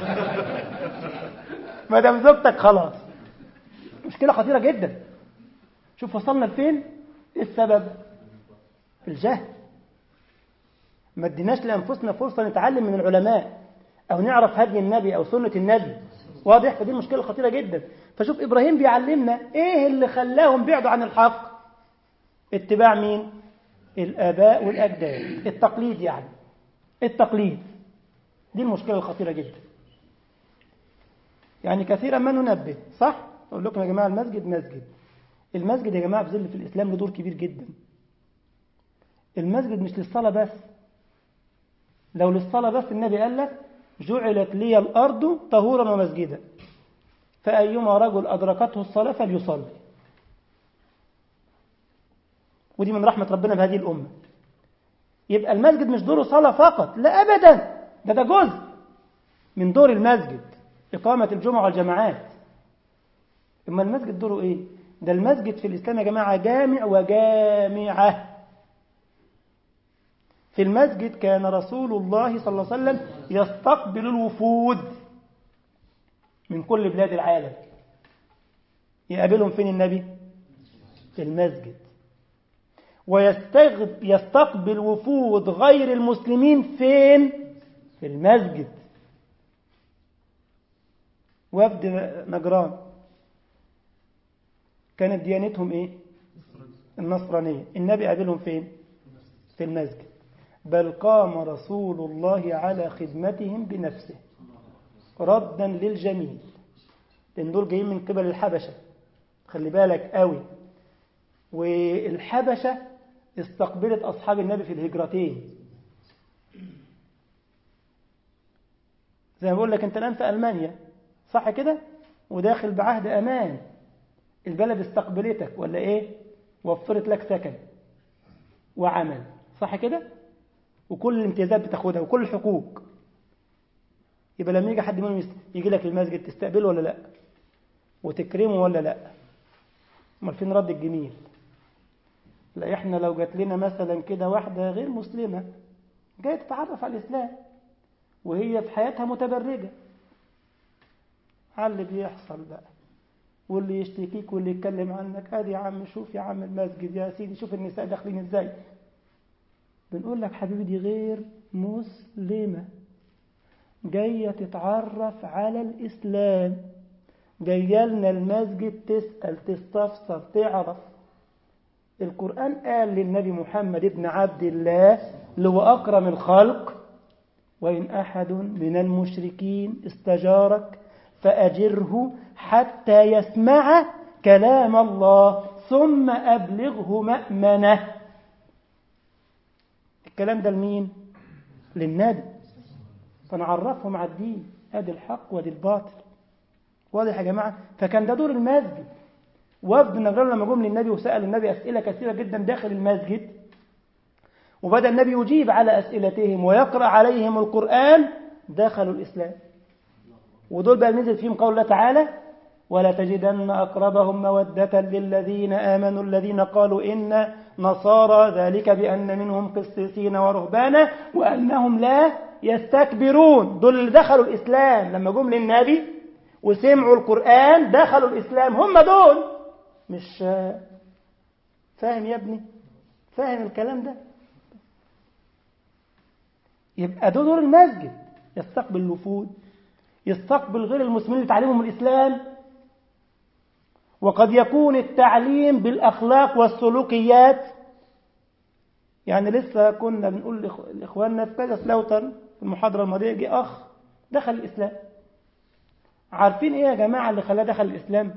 ما دام زوجتك خلاص مشكله خطيره جدا شوف وصلنا لفين ايه السبب الجهل ما اديناش لانفسنا فرصه نتعلم من العلماء او نعرف هدي النبي او سنه النبي واضح فدي مشكله خطيره جدا فشوف ابراهيم بيعلمنا ايه اللي خلاهم بعدوا عن الحق اتباع مين الاباء والاجداد التقليد يعني التقليد دي المشكلة الخطيرة جدا يعني كثيرا ما ننبه صح؟ أقول لكم يا جماعة المسجد مسجد المسجد يا جماعة في ظل في الإسلام له دور كبير جدا المسجد مش للصلاة بس لو للصلاة بس النبي قال لك جعلت لي الأرض طهورا ومسجدا فأيما رجل أدركته الصلاة فليصلي ودي من رحمة ربنا بهذه الأمة يبقى المسجد مش دوره صلاة فقط لا أبدا ده ده جزء من دور المسجد إقامة الجمعة والجماعات إما المسجد دوره إيه ده المسجد في الإسلام يا جماعة جامع وجامعة في المسجد كان رسول الله صلى الله عليه وسلم يستقبل الوفود من كل بلاد العالم يقابلهم فين النبي في المسجد ويستقبل وفود غير المسلمين فين في المسجد وفد نجران كانت ديانتهم ايه النصرانية النبي قابلهم فين في المسجد بل قام رسول الله على خدمتهم بنفسه ردا للجميل لان دول جايين من قبل الحبشة خلي بالك قوي والحبشة استقبلت أصحاب النبي في الهجرتين زي ما بقول لك أنت الآن في ألمانيا صح كده وداخل بعهد أمان البلد استقبلتك ولا إيه وفرت لك سكن وعمل صح كده وكل الامتيازات بتاخدها وكل الحقوق يبقى لما يجي حد منهم يجي لك المسجد تستقبله ولا لا وتكرمه ولا لا امال فين رد الجميل لا احنا لو جات لنا مثلا كده واحده غير مسلمه جايه تتعرف على الاسلام وهي في حياتها متبرجه على اللي بيحصل بقى واللي يشتكيك واللي يتكلم عنك ادي يا عم شوف يا عم المسجد يا سيدي شوف النساء داخلين ازاي بنقول لك حبيبي دي غير مسلمه جايه تتعرف على الاسلام جايه لنا المسجد تسال تستفسر تعرف القرآن قال للنبي محمد ابن عبد الله لو أكرم الخلق وإن أحد من المشركين استجارك فأجره حتى يسمع كلام الله ثم أبلغه مأمنه الكلام ده لمين؟ للنبي فنعرفهم على الدين ادي الحق وادي الباطل واضح يا جماعة فكان ده دور المسجد وفد النجران لما جم للنبي وسأل النبي أسئلة كثيرة جدا داخل المسجد وبدأ النبي يجيب على أسئلتهم ويقرأ عليهم القرآن دخلوا الإسلام ودول بقى نزل فيهم قول الله تعالى ولا تجدن أقربهم مودة للذين آمنوا الذين قالوا إن نصارى ذلك بأن منهم قسيسين ورهبانا وأنهم لا يستكبرون دول اللي دخلوا الإسلام لما جم للنبي وسمعوا القرآن دخلوا الإسلام هم دول مش فاهم يا ابني فاهم الكلام ده يبقى ده دور المسجد يستقبل الوفود يستقبل غير المسلمين اللي تعليمهم الإسلام وقد يكون التعليم بالأخلاق والسلوكيات يعني لسه كنا بنقول لإخواننا في كذا سلاوتر في المحاضرة الماضية جه أخ دخل الإسلام عارفين إيه يا جماعة اللي خلاه دخل الإسلام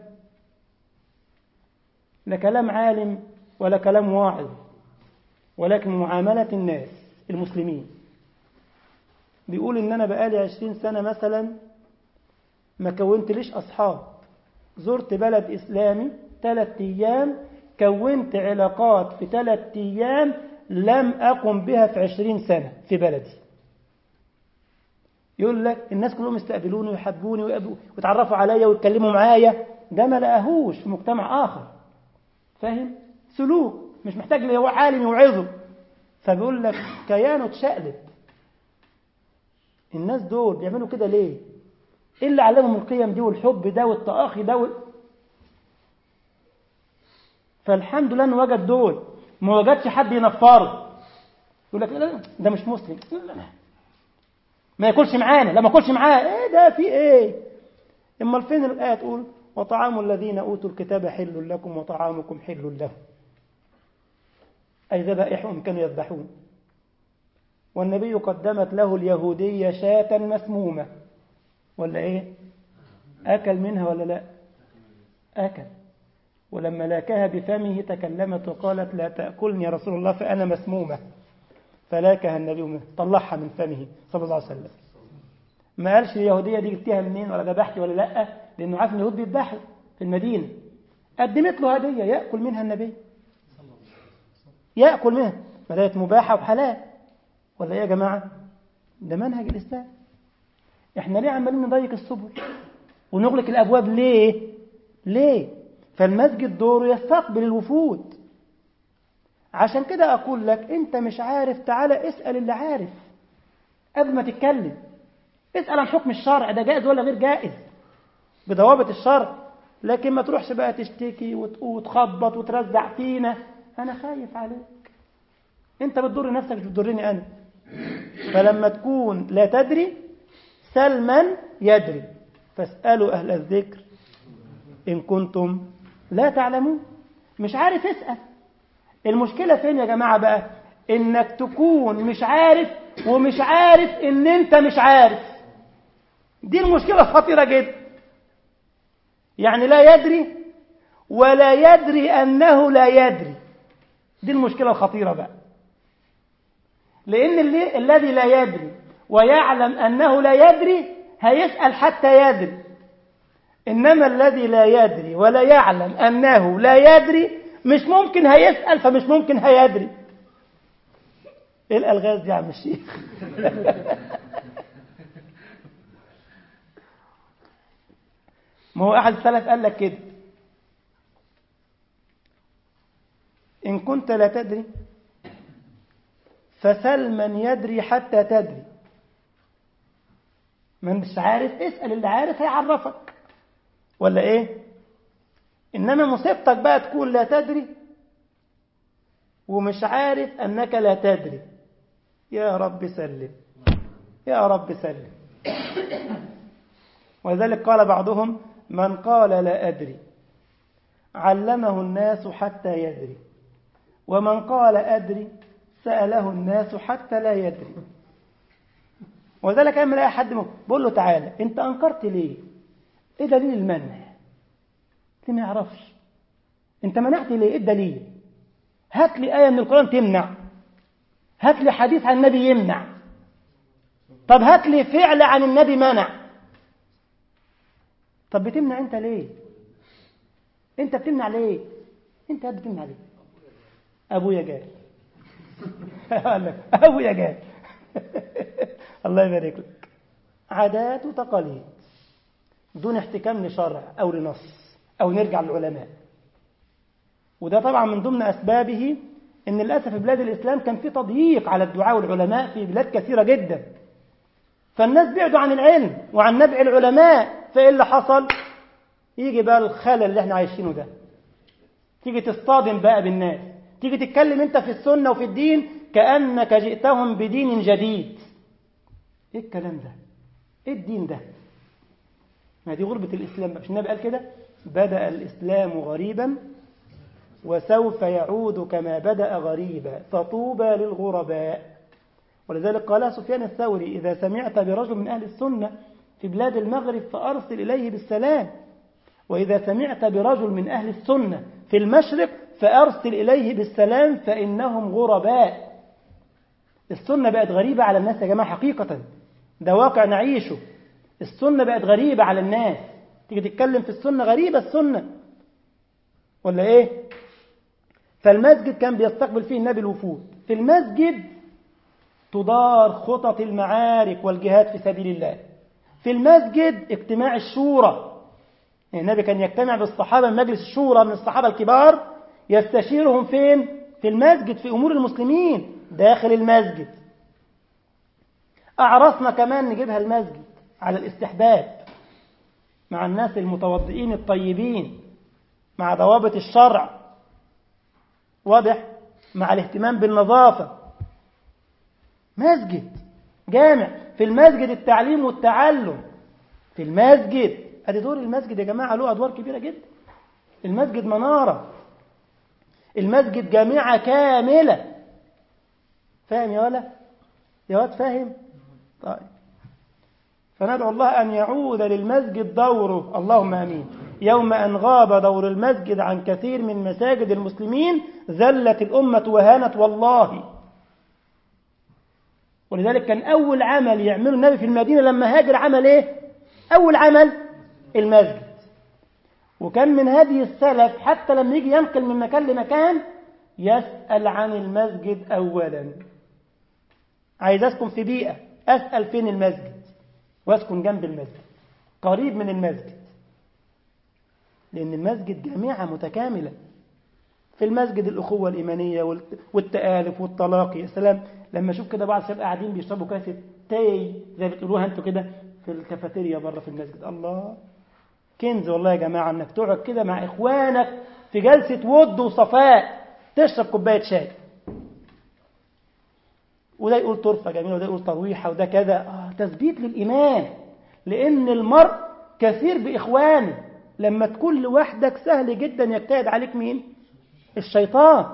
لا كلام عالم ولا كلام واعظ ولكن معاملة الناس المسلمين بيقول إن أنا بقالي عشرين سنة مثلا ما كونت ليش أصحاب زرت بلد إسلامي ثلاث أيام كونت علاقات في ثلاث أيام لم أقم بها في عشرين سنة في بلدي يقول لك الناس كلهم يستقبلوني ويحبوني ويتعرفوا عليا ويتكلموا معايا ده ما لقاهوش في مجتمع آخر فاهم سلوك مش محتاج اللي هو عالم يوعظه فبيقول لك كيانه اتشقلب الناس دول بيعملوا كده ليه ايه اللي علمهم القيم دي والحب ده والتآخي ده وال... فالحمد لله انه وجد دول ما وجدش حد ينفره يقول لك لا ده مش مسلم لا لا ما ياكلش معانا لا ما ياكلش معاه ايه ده في ايه اما فين الايه تقول وطعام الذين اوتوا الكتاب حل لكم وطعامكم حل لهم اي ذبائحهم كانوا يذبحون والنبي قدمت له اليهودية شاة مسمومة ولا ايه أكل منها ولا لا أكل ولما لاكها بفمه تكلمت وقالت لا تأكلني يا رسول الله فأنا مسمومة فلاكها النبي منه طلعها من فمه صلى الله عليه وسلم ما قالش اليهودية دي جبتها منين ولا ذبحتي ولا لا لأنه عارف ان اليهود بيذبحوا في المدينة قدمت له هدية يأكل منها النبي يأكل منها ما دامت مباحة وحلال ولا ايه يا جماعة ده منهج الإسلام احنا ليه عمالين نضيق السبل ونغلق الأبواب ليه ليه فالمسجد دوره يستقبل الوفود عشان كده أقول لك أنت مش عارف تعالى اسأل اللي عارف قبل ما تتكلم اسأل عن حكم الشرع ده جائز ولا غير جائز بضوابط الشرع لكن ما تروحش بقى تشتكي وتخبط وترزع فينا أنا خايف عليك أنت بتضر نفسك مش بتضرني أنا فلما تكون لا تدري سل من يدري فاسألوا أهل الذكر إن كنتم لا تعلمون مش عارف اسأل المشكلة فين يا جماعة بقى إنك تكون مش عارف ومش عارف إن أنت مش عارف دي المشكلة خطيرة جدا يعني لا يدري ولا يدري أنه لا يدري دي المشكلة الخطيرة بقى لأن اللي الذي لا يدري ويعلم أنه لا يدري هيسأل حتى يدري إنما الذي لا يدري ولا يعلم أنه لا يدري مش ممكن هيسأل فمش ممكن هيدري إيه الألغاز دي يا عم الشيخ ما هو أحد السلف قال لك كده إن كنت لا تدري فسل من يدري حتى تدري من مش عارف اسأل اللي عارف هيعرفك ولا ايه انما مصيبتك بقى تكون لا تدري ومش عارف انك لا تدري يا رب سلم يا رب سلم ولذلك قال بعضهم من قال لا أدري علمه الناس حتى يدري ومن قال أدري سأله الناس حتى لا يدري وذلك أما لا أحد بقول له تعالى أنت أنكرت ليه إيه دليل المنع أنت ما يعرفش أنت منعت ليه إيه الدليل هات لي آية من القرآن تمنع هات لي حديث عن النبي يمنع طب هات لي فعل عن النبي منع طب بتمنع أنت ليه أنت بتمنع ليه أنت بتمنع ليه أبويا جاي أبويا جاي الله يبارك لك عادات وتقاليد دون احتكام لشرع أو لنص أو نرجع للعلماء وده طبعا من ضمن أسبابه أن للأسف في بلاد الإسلام كان في تضييق على الدعاء والعلماء في بلاد كثيرة جدا فالناس بعدوا عن العلم وعن نبع العلماء فإيه اللي حصل يجي بقى الخلل اللي احنا عايشينه ده تيجي تصطدم بقى بالناس تيجي تتكلم انت في السنة وفي الدين كأنك جئتهم بدين جديد ايه الكلام ده ايه الدين ده ما دي غربة الإسلام مش النبي قال كده بدأ الإسلام غريبا وسوف يعود كما بدأ غريبا فطوبى للغرباء ولذلك قال سفيان الثوري إذا سمعت برجل من أهل السنة في بلاد المغرب فأرسل إليه بالسلام وإذا سمعت برجل من أهل السنة في المشرق فأرسل إليه بالسلام فإنهم غرباء السنة بقت غريبة على الناس يا جماعة حقيقة ده واقع نعيشه السنة بقت غريبة على الناس تيجي تتكلم في السنة غريبة السنة ولا إيه فالمسجد كان بيستقبل فيه النبي الوفود في المسجد تدار خطط المعارك والجهاد في سبيل الله في المسجد اجتماع الشورى النبي كان يجتمع بالصحابة من مجلس الشورى من الصحابة الكبار يستشيرهم فين في المسجد في أمور المسلمين داخل المسجد أعرفنا كمان نجيبها المسجد على الاستحباب مع الناس المتوضئين الطيبين مع ضوابط الشرع واضح مع الاهتمام بالنظافة مسجد جامع في المسجد التعليم والتعلم في المسجد ادي دور المسجد يا جماعة له أدوار كبيرة جدا المسجد منارة المسجد جامعة كاملة فاهم يا ولا يا واد فاهم طيب فندعو الله أن يعود للمسجد دوره اللهم أمين يوم أن غاب دور المسجد عن كثير من مساجد المسلمين ذلت الأمة وهانت والله ولذلك كان أول عمل يعمله النبي في المدينة لما هاجر عمل إيه أول عمل المسجد وكان من هدي السلف حتى لما يجي ينقل من مكان لمكان يسأل عن المسجد أولا عايز أسكن في بيئة أسأل فين المسجد وأسكن جنب المسجد قريب من المسجد لأن المسجد جامعة متكاملة في المسجد الأخوة الإيمانية والتآلف والتلاقي يا سلام لما أشوف كده بعض الشباب قاعدين بيشربوا كاسة تاي زي بتقولوها أنتوا كده في الكافيتيريا بره في المسجد الله كنز والله يا جماعة انك تقعد كده مع اخوانك في جلسة ود وصفاء تشرب كوباية شاي وده يقول طرفة جميلة وده يقول ترويحة وده كذا آه تثبيت للإيمان لأن المرء كثير بإخوانه لما تكون لوحدك سهل جدا يجتهد عليك مين الشيطان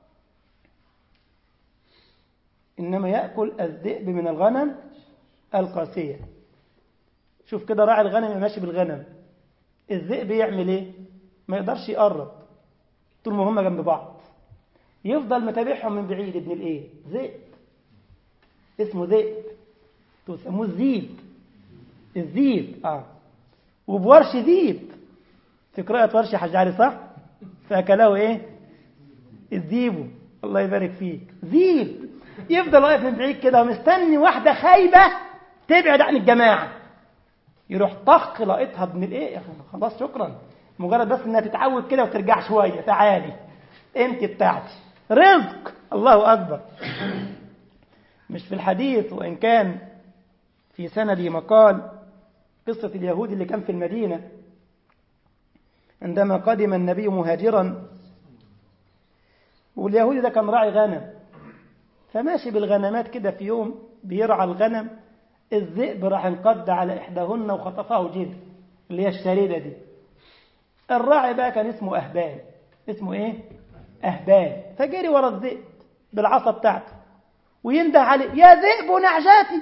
إنما يأكل الذئب من الغنم القاسية شوف كده راعي الغنم ماشي بالغنم الذئب يعمل ايه ما يقدرش يقرب طول ما هم جنب بعض يفضل متابعهم من بعيد ابن الايه ذئب اسمه ذئب تسموه الذيب الذيب اه وبورش ذيب في قراءة ورش حاج علي صح فأكله ايه الذيب الله يبارك فيك ذيب يفضل واقف من بعيد كده ومستني واحدة خايبة تبعد عن الجماعة يروح طخ لقيتها ابن الايه خلاص شكرا مجرد بس انها تتعود كده وترجع شويه تعالي انت بتاعتي رزق الله اكبر مش في الحديث وان كان في سندي مقال قصه اليهودي اللي كان في المدينه عندما قدم النبي مهاجرا واليهودي ده كان راعي غنم فماشي بالغنمات كده في يوم بيرعى الغنم الذئب راح انقض على إحداهن وخطفه جد اللي هي الشريدة دي الراعي بقى كان اسمه أهبان اسمه إيه؟ أهبان فجري ورا الذئب بالعصا بتاعته وينده عليه يا ذئب نعجاتي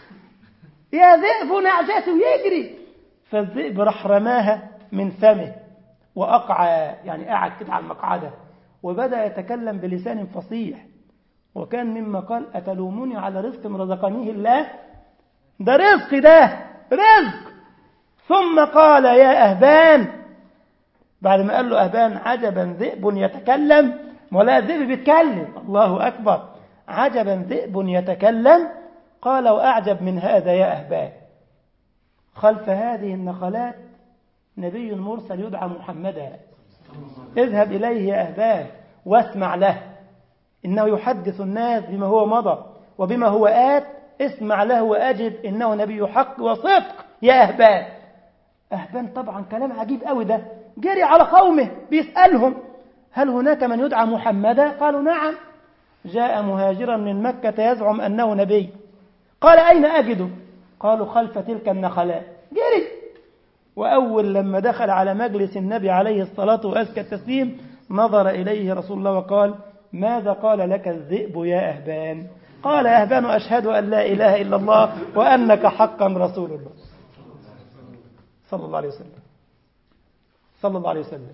يا ذئب نعجاتي ويجري فالذئب راح رماها من فمه وأقعى يعني قعد كده على المقعدة وبدأ يتكلم بلسان فصيح وكان مما قال أتلوموني على رزق رزقنيه الله ده رزق ده رزق ثم قال يا أهبان بعد ما قال له أهبان عجبا ذئب يتكلم ولا ذئب بيتكلم الله أكبر عجبا ذئب يتكلم قال وأعجب من هذا يا أهبان خلف هذه النخلات نبي مرسل يدعى محمدا اذهب إليه يا أهبان واسمع له إنه يحدث الناس بما هو مضى وبما هو آت اسمع له وأجب إنه نبي حق وصدق يا أهبان أهبان طبعا كلام عجيب قوي ده جري على قومه بيسألهم هل هناك من يدعى محمدا قالوا نعم جاء مهاجرا من مكة يزعم أنه نبي قال أين أجده قالوا خلف تلك النخلات جري وأول لما دخل على مجلس النبي عليه الصلاة وأزكى التسليم نظر إليه رسول الله وقال ماذا قال لك الذئب يا أهبان قال أهبان أشهد أن لا إله إلا الله وأنك حقا رسول الله صلى الله عليه وسلم صلى الله عليه وسلم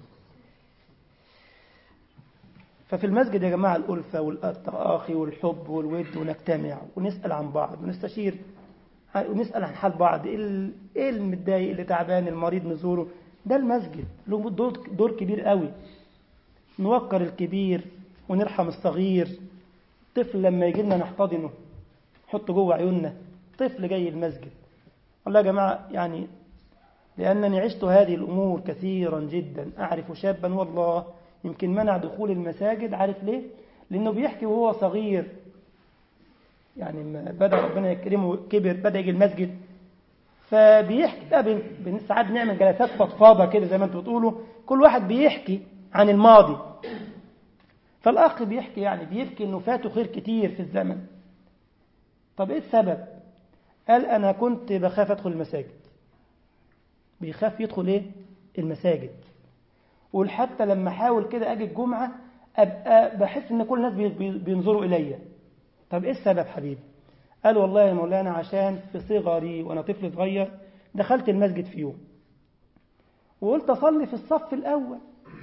ففي المسجد يا جماعة الألفة والتآخي والحب والود ونجتمع ونسأل عن بعض ونستشير ونسأل عن حال بعض إيه المتضايق اللي تعبان المريض نزوره ده المسجد له دور, دور كبير قوي نوقر الكبير ونرحم الصغير طفل لما يجي لنا نحتضنه نحطه جوه عيوننا طفل جاي المسجد والله يا جماعة يعني لأنني عشت هذه الأمور كثيرا جدا أعرف شابا والله يمكن منع دخول المساجد عارف ليه لأنه بيحكي وهو صغير يعني ما بدأ ربنا يكرمه كبر بدأ يجي المسجد فبيحكي ده ساعات بنعمل جلسات فضفاضة كده زي ما انتم بتقولوا كل واحد بيحكي عن الماضي فالأخ بيحكي يعني بيبكي إنه فاته خير كتير في الزمن طب إيه السبب قال أنا كنت بخاف أدخل المساجد بيخاف يدخل إيه المساجد قول حتى لما أحاول كده أجي الجمعة أبقى بحس إن كل الناس بينظروا إليا طب إيه السبب حبيبي قال والله يا مولانا عشان في صغري وأنا طفل صغير دخلت المسجد في يوم وقلت أصلي في الصف الأول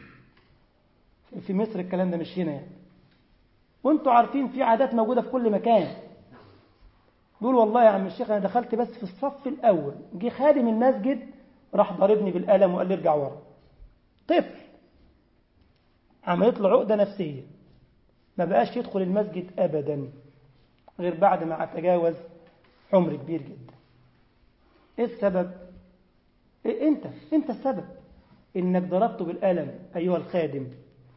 في مصر الكلام ده مش هنا يعني وانتوا عارفين في عادات موجودة في كل مكان بيقول والله يا عم الشيخ أنا دخلت بس في الصف الأول جه خادم المسجد راح ضاربني بالقلم وقال لي ارجع ورا طفل عملت له عقدة نفسية ما بقاش يدخل المسجد أبدا غير بعد ما تجاوز عمر كبير جدا ايه السبب إيه انت انت السبب انك ضربته بالقلم ايها الخادم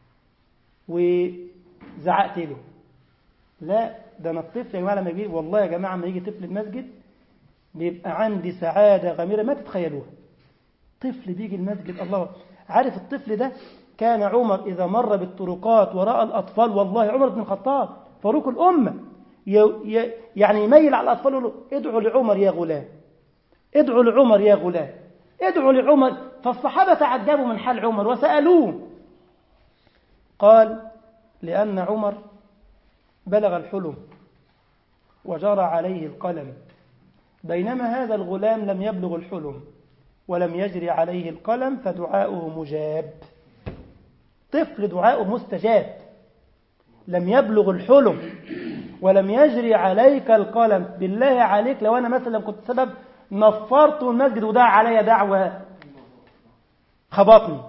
وزعقت له لا ده انا الطفل يا جماعه لما يجي والله يا جماعه لما يجي طفل المسجد بيبقى عندي سعاده غميره ما تتخيلوها طفل بيجي المسجد الله عارف الطفل ده كان عمر إذا مر بالطرقات وراء الأطفال والله عمر بن الخطاب فاروق الأمة يعني يميل على الأطفال يقول له ادعوا لعمر يا غلام ادعوا لعمر يا غلام ادعوا لعمر فالصحابة تعجبوا من حال عمر وسألوه قال لأن عمر بلغ الحلم وجرى عليه القلم بينما هذا الغلام لم يبلغ الحلم ولم يجري عليه القلم فدعاؤه مجاب طفل دعاؤه مستجاب لم يبلغ الحلم ولم يجري عليك القلم بالله عليك لو أنا مثلا كنت سبب نفرت المسجد ودعا علي دعوة خبطني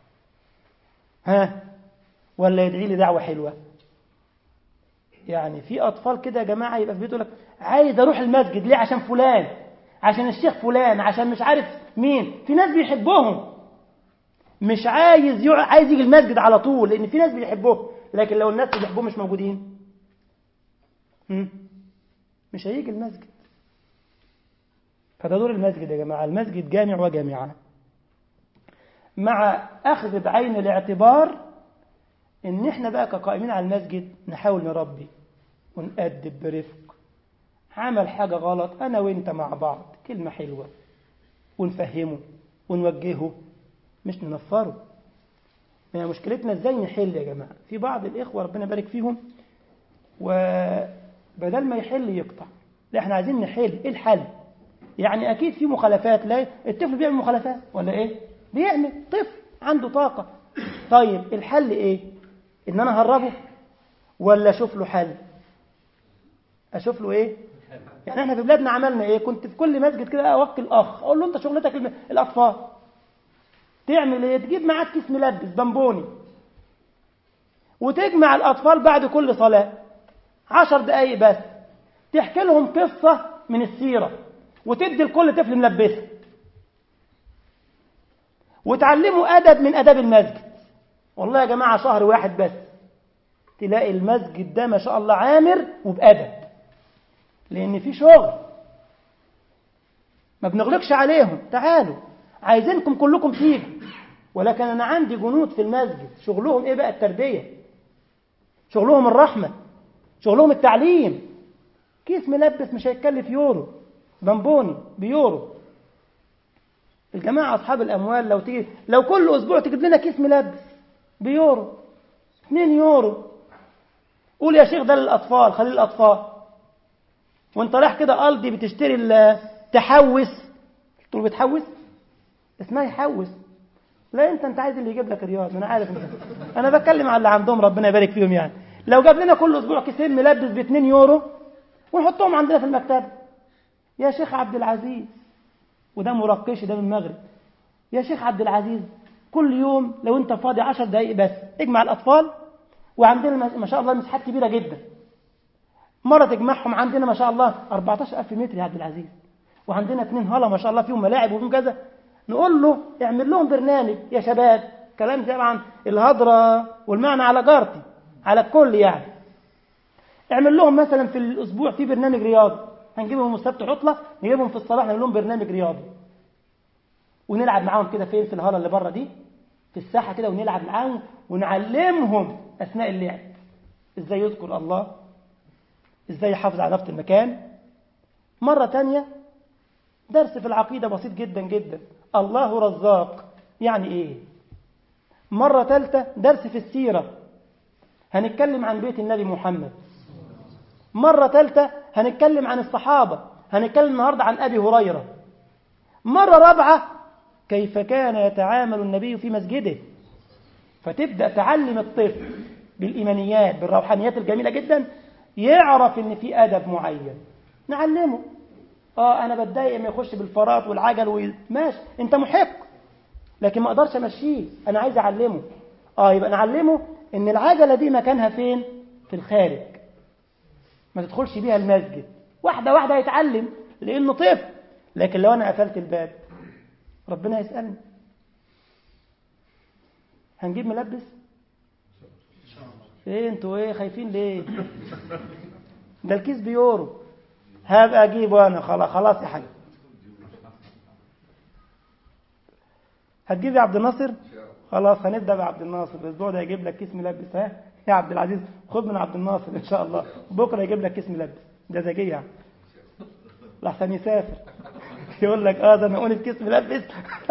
ها ولا يدعي لي دعوة حلوة يعني في أطفال كده يا جماعة يبقى في بيته لك عايز أروح المسجد ليه عشان فلان عشان الشيخ فلان عشان مش عارف مين في ناس بيحبهم مش عايز يع... عايز يجي المسجد على طول لأن في ناس بيحبوه لكن لو الناس اللي بيحبوه مش موجودين هم؟ مش هيجي المسجد فده دور المسجد يا جماعة المسجد جامع وجامعة مع أخذ بعين الاعتبار إن إحنا بقى كقائمين على المسجد نحاول نربي ونأدب برفق عمل حاجة غلط أنا وإنت مع بعض كلمة حلوة ونفهمه ونوجهه مش ننفره ما مشكلتنا ازاي نحل يا جماعة في بعض الإخوة ربنا يبارك فيهم وبدل ما يحل يقطع لا احنا عايزين نحل ايه الحل يعني اكيد في مخالفات لا الطفل بيعمل مخالفات ولا ايه بيعمل طفل عنده طاقة طيب الحل ايه ان انا هربه ولا اشوف له حل اشوف له ايه يعني احنا في بلادنا عملنا ايه كنت في كل مسجد كده اوكل اخ اقول له انت شغلتك الاطفال تعمل ايه تجيب معاك كيس ملبس بامبوني وتجمع الاطفال بعد كل صلاه عشر دقايق بس تحكي لهم قصه من السيره وتدي لكل طفل ملبسه وتعلموا ادب من اداب المسجد والله يا جماعه شهر واحد بس تلاقي المسجد ده ما شاء الله عامر وبادب لان في شغل ما بنغلقش عليهم تعالوا عايزينكم كلكم تيجوا ولكن انا عندي جنود في المسجد شغلهم ايه بقى التربيه شغلهم الرحمه شغلهم التعليم كيس ملبس مش هيتكلف يورو بامبوني بيورو الجماعه اصحاب الاموال لو تيجي لو كل اسبوع تجيب لنا كيس ملبس بيورو 2 يورو قول يا شيخ ده للاطفال خليه للاطفال وانت رايح كده قلبي بتشتري التحوس قلت له بتحوس اسمها يحوس لا انت انت عايز اللي يجيب لك رياض انا عارف انت انا بتكلم على اللي عندهم ربنا يبارك فيهم يعني لو جاب لنا كل اسبوع كيسين ملبس ب 2 يورو ونحطهم عندنا في المكتبه يا شيخ عبد العزيز وده مرقشي ده من المغرب يا شيخ عبد العزيز كل يوم لو انت فاضي 10 دقائق بس اجمع الاطفال وعندنا ما شاء الله مساحات كبيره جدا مره تجمعهم عندنا ما شاء الله 14000 متر يا عبد العزيز وعندنا اثنين هلا ما شاء الله فيهم ملاعب وفيهم كذا نقول له اعمل لهم برنامج يا شباب كلام طبعا الهضرة والمعنى على جارتي على الكل يعني اعمل لهم مثلا في الاسبوع في برنامج رياضي هنجيبهم السبت عطله نجيبهم في الصباح نعمل لهم برنامج رياضي ونلعب معاهم كده فين في الهاله اللي بره دي في الساحه كده ونلعب معاهم ونعلمهم اثناء اللعب ازاي يذكر الله ازاي يحافظ على نفس المكان مره تانية درس في العقيده بسيط جدا جدا الله رزاق يعني ايه مرة ثالثة درس في السيرة هنتكلم عن بيت النبي محمد مرة ثالثة هنتكلم عن الصحابة هنتكلم النهاردة عن أبي هريرة مرة رابعة كيف كان يتعامل النبي في مسجده فتبدأ تعلم الطفل بالإيمانيات بالروحانيات الجميلة جدا يعرف إن في أدب معين نعلمه اه انا بتضايق ما يخش بالفرات والعجل و... ماشي انت محق لكن ما اقدرش امشيه انا عايز اعلمه اه يبقى نعلمه ان العجله دي مكانها فين في الخارج ما تدخلش بيها المسجد واحده واحده هيتعلم لانه طفل لكن لو انا قفلت الباب ربنا يسالني هنجيب ملبس ايه انتوا ايه خايفين ليه ده الكيس بيورو هبقى اجيبه انا خلاص خلاص يا حاج هتجيب يا عبد الناصر خلاص هنبدا بعبد الناصر الاسبوع ده يجيب لك كيس ملبس ها يا عبد العزيز خد من عبد الناصر ان شاء الله بكره يجيب لك كيس ملبس ده ذكي يعني لحسن يسافر يقول لك اه ده انا في كيس ملبس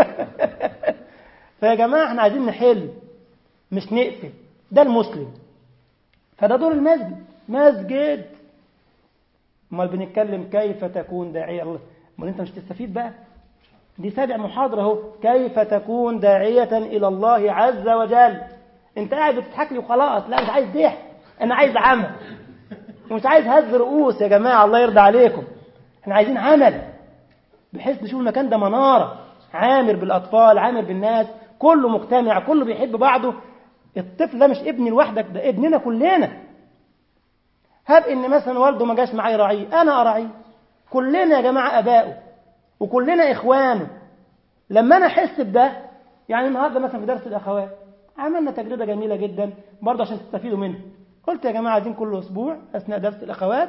فيا جماعه احنا عايزين نحل مش نقفل ده المسلم فده دور المسجد مسجد امال بنتكلم كيف تكون داعيه الله امال انت مش تستفيد بقى دي سابع محاضره اهو كيف تكون داعيه الى الله عز وجل انت قاعد بتضحك لي وخلاص لا مش عايز ضحك انا عايز عمل ومش عايز هز رؤوس يا جماعه الله يرضى عليكم احنا عايزين عمل بحيث نشوف المكان ده مناره عامر بالاطفال عامر بالناس كله مجتمع كله بيحب بعضه الطفل ده مش ابني لوحدك ده ابننا كلنا هب ان مثلا والده ما جاش معايا راعيه انا اراعيه كلنا يا جماعه ابائه وكلنا اخوانه لما انا احس بده يعني النهارده مثلا في درس الاخوات عملنا تجربه جميله جدا برضه عشان تستفيدوا منها قلت يا جماعه عايزين كل اسبوع اثناء درس الاخوات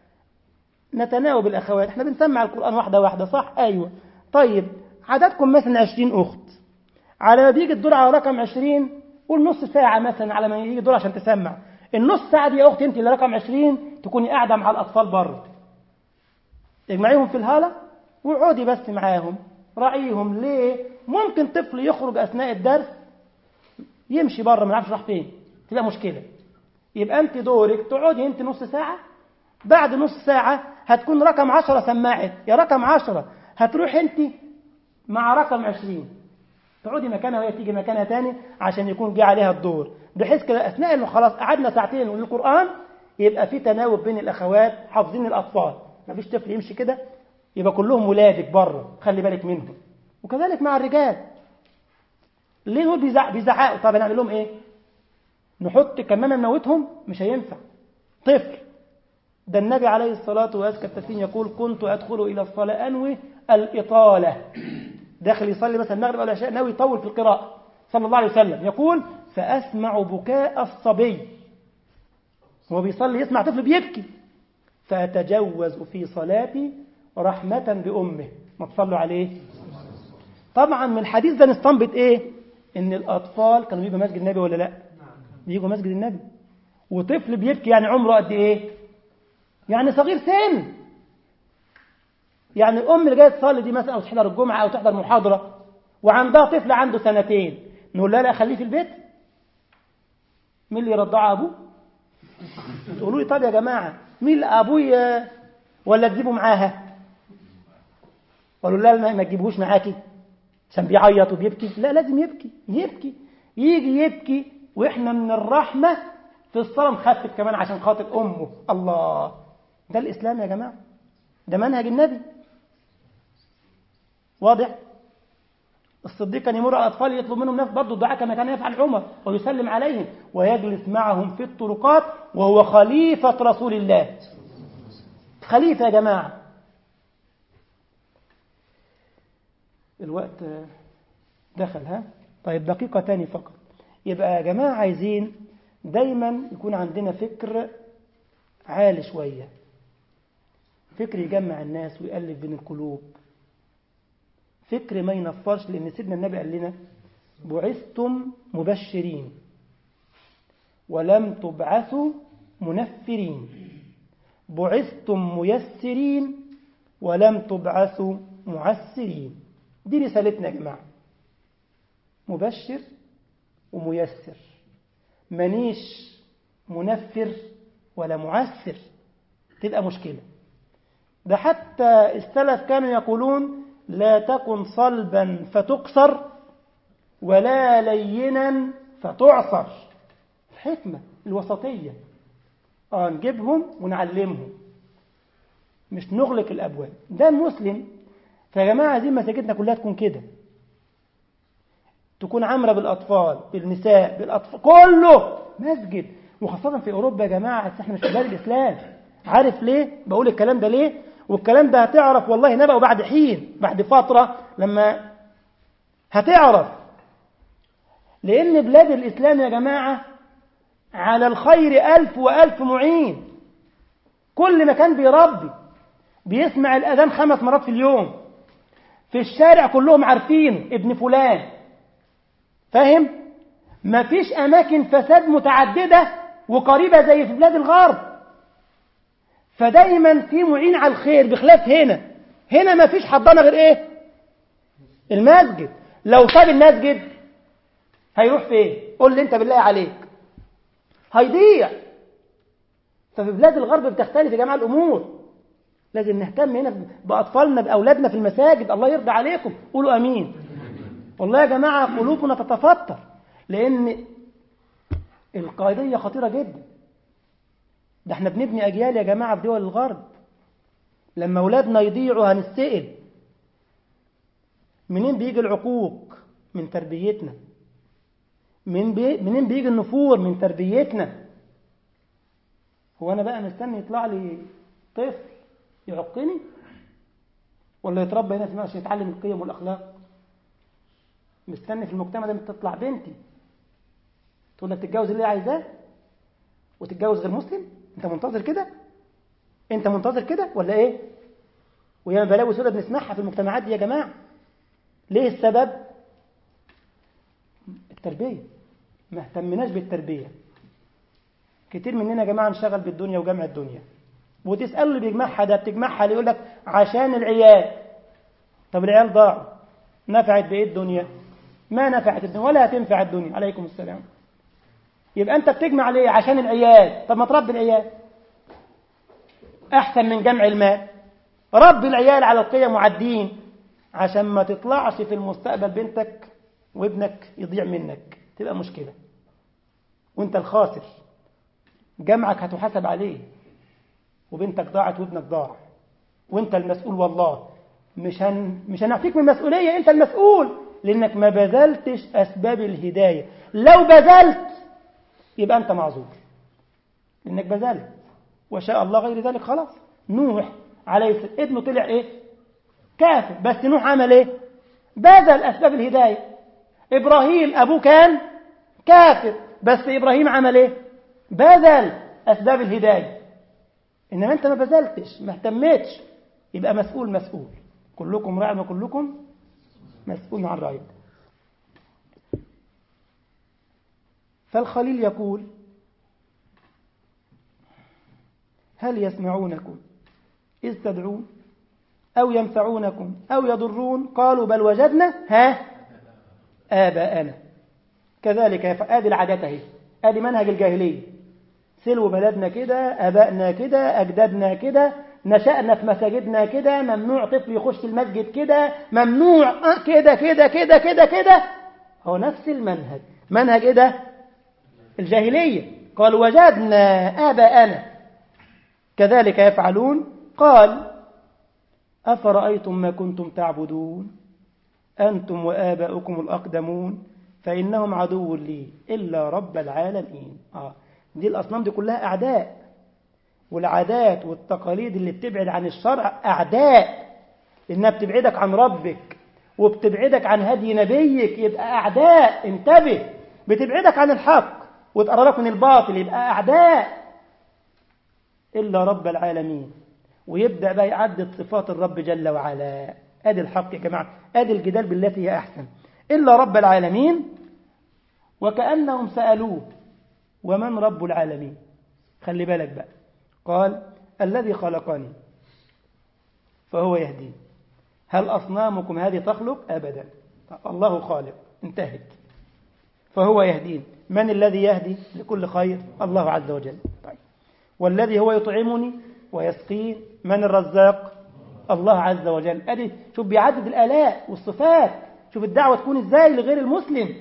نتناوب الاخوات احنا بنسمع القران واحده واحده صح ايوه طيب عددكم مثلا 20 اخت على ما بيجي الدور على رقم 20 قول نص ساعه مثلا على ما يجي الدور عشان تسمع النص ساعه دي يا اختي انت اللي رقم 20 تكوني قاعده مع الاطفال بره اجمعيهم في الهاله واقعدي بس معاهم راعيهم ليه ممكن طفل يخرج اثناء الدرس يمشي بره ما يعرفش راح فين تبقى مشكله يبقى انت دورك تقعدي انت نص ساعه بعد نص ساعه هتكون رقم عشرة سماعت يا رقم عشرة هتروح انت مع رقم عشرين تقعدي مكانها وهي تيجي مكانها تاني عشان يكون جه عليها الدور بحيث كده اثناء انه خلاص قعدنا ساعتين للقران يبقى في تناوب بين الاخوات حافظين الاطفال مفيش طفل يمشي كده يبقى كلهم ولادك بره خلي بالك منهم وكذلك مع الرجال ليه دول بيزع... بيزعقوا طب نعمل لهم ايه نحط كمامه نموتهم مش هينفع طفل ده النبي عليه الصلاة وأزكى التسليم يقول كنت أدخل إلى الصلاة أنوي الإطالة داخل يصلي مثلا المغرب أو العشاء ناوي يطول في القراءة صلى الله عليه وسلم يقول فأسمع بكاء الصبي هو بيصلي يسمع طفل بيبكي فأتجوز في صلاتي رحمة بأمه ما تصلوا عليه طبعا من الحديث ده نستنبط ايه ان الاطفال كانوا بيجوا مسجد النبي ولا لا بيجوا مسجد النبي وطفل بيبكي يعني عمره قد ايه يعني صغير سن يعني الام اللي جايه تصلي دي مثلا او تحضر الجمعه او تحضر محاضره وعندها طفل عنده سنتين نقول لها لا خليه في البيت مين اللي يرضع ابوه تقولوا لي طب يا جماعه مين اللي ابوي ولا تجيبه معاها قالوا لا ما تجيبهوش معاكي عشان بيعيط وبيبكي لا لازم يبكي يبكي يجي يبكي واحنا من الرحمه في الصلاه نخفف كمان عشان خاطر امه الله ده الاسلام يا جماعه ده منهج النبي واضح الصديق كان يمر على الاطفال يطلب منهم ناس برضه الدعاء كما كان يفعل عمر ويسلم عليهم ويجلس معهم في الطرقات وهو خليفه رسول الله خليفه يا جماعه الوقت دخل ها طيب دقيقة تاني فقط يبقى يا جماعة عايزين دايما يكون عندنا فكر عالي شوية فكر يجمع الناس ويألف بين القلوب فكر ما ينفرش لأن سيدنا النبي قال لنا بعثتم مبشرين ولم تبعثوا منفرين بعثتم ميسرين ولم تبعثوا معسرين دي رسالتنا يا جماعة مبشر وميسر منيش منفر ولا معسر تبقى مشكلة ده حتى السلف كانوا يقولون لا تكن صلبا فتكسر ولا لينا فتعصر الحكمة الوسطية آه نجيبهم ونعلمهم مش نغلق الأبواب ده المسلم فيا جماعة عايزين مساجدنا كلها تكون كده تكون عامرة بالأطفال بالنساء بالأطفال كله مسجد وخاصة في أوروبا يا جماعة احنا مش في بلاد الإسلام عارف ليه بقول الكلام ده ليه والكلام ده هتعرف والله نبأه بعد حين بعد فترة لما هتعرف لأن بلاد الإسلام يا جماعة على الخير ألف وألف معين كل مكان بيربي بيسمع الأذان خمس مرات في اليوم في الشارع كلهم عارفين ابن فلان فاهم مفيش أماكن فساد متعددة وقريبة زي في بلاد الغرب فدايما في معين على الخير بخلاف هنا هنا مفيش حضانة غير ايه المسجد لو ساب المسجد هيروح فين قول لي انت بالله عليك هيضيع ففي بلاد الغرب بتختلف يا جماعه الامور لازم نهتم هنا باطفالنا باولادنا في المساجد الله يرضى عليكم قولوا امين والله يا جماعه قلوبنا تتفطر لان القضيه خطيره جدا ده احنا بنبني اجيال يا جماعه في دول الغرب لما اولادنا يضيعوا هنستقل منين بيجي العقوق من تربيتنا من بي... منين بيجي النفور من تربيتنا هو انا بقى مستني يطلع لي طفل يعقني ولا يتربى هنا في عشان يتعلم القيم والاخلاق مستني في المجتمع ده تطلع بنتي تقول لك تتجوز اللي عايزاه وتتجوز غير مسلم انت منتظر كده انت منتظر كده ولا ايه ويا بلاوي سودة بنسمعها في المجتمعات دي يا جماعه ليه السبب التربيه ما اهتمناش بالتربيه كتير مننا يا جماعه انشغل بالدنيا وجمع الدنيا وتساله اللي بيجمعها ده بتجمعها اللي يقول لك عشان العيال طب العيال ضاعوا نفعت بايه الدنيا ما نفعت الدنيا ولا هتنفع الدنيا عليكم السلام يبقى انت بتجمع ليه عشان العيال طب ما تربي العيال احسن من جمع المال ربي العيال على القيم وعلى الدين عشان ما تطلعش في المستقبل بنتك وابنك يضيع منك تبقى مشكلة وانت الخاسر جمعك هتحاسب عليه وبنتك ضاعت وابنك ضاع وانت المسؤول والله مش هن... مش هنعفيك من المسؤولية انت المسؤول لانك ما بذلتش اسباب الهداية لو بذلت يبقى انت معذور لانك بذلت وشاء الله غير ذلك خلاص نوح عليه السلام ابنه طلع ايه كافر بس نوح عمل ايه بذل اسباب الهداية ابراهيم ابوه كان كافر بس ابراهيم عمل ايه بذل اسباب الهداية انما انت ما بذلتش ما اهتمتش يبقى مسؤول مسؤول كلكم راع وكلكم مسؤول عن رعيته فالخليل يقول هل يسمعونكم إذ تدعون أو ينفعونكم أو يضرون قالوا بل وجدنا ها آباءنا كذلك آدي العادات اهي آدي منهج الجاهلية سلو بلدنا كده آبائنا كده أجدادنا كده نشأنا في مساجدنا كده ممنوع طفل يخش المسجد كده ممنوع كده كده كده كده كده هو نفس المنهج منهج ايه ده الجاهلية قال وجدنا آباءنا كذلك يفعلون قال أفرأيتم ما كنتم تعبدون أنتم وآباؤكم الأقدمون فإنهم عدو لي إلا رب العالمين آه. دي الأصنام دي كلها أعداء والعادات والتقاليد اللي بتبعد عن الشرع أعداء إنها بتبعدك عن ربك وبتبعدك عن هدي نبيك يبقى أعداء انتبه بتبعدك عن الحق وتقربك من الباطل يبقى أعداء إلا رب العالمين ويبدأ بقى يعدد صفات الرب جل وعلا أدي الحق يا جماعة أدي الجدال بالتي هي أحسن إلا رب العالمين وكأنهم سألوه ومن رب العالمين خلي بالك بقى قال الذي خلقني فهو يهدي هل أصنامكم هذه تخلق أبدا الله خالق انتهت فهو يهدين من الذي يهدي لكل خير الله عز وجل طيب. والذي هو يطعمني ويسقين من الرزاق الله عز وجل أدي شوف بيعدد الآلاء والصفات شوف الدعوة تكون إزاي لغير المسلم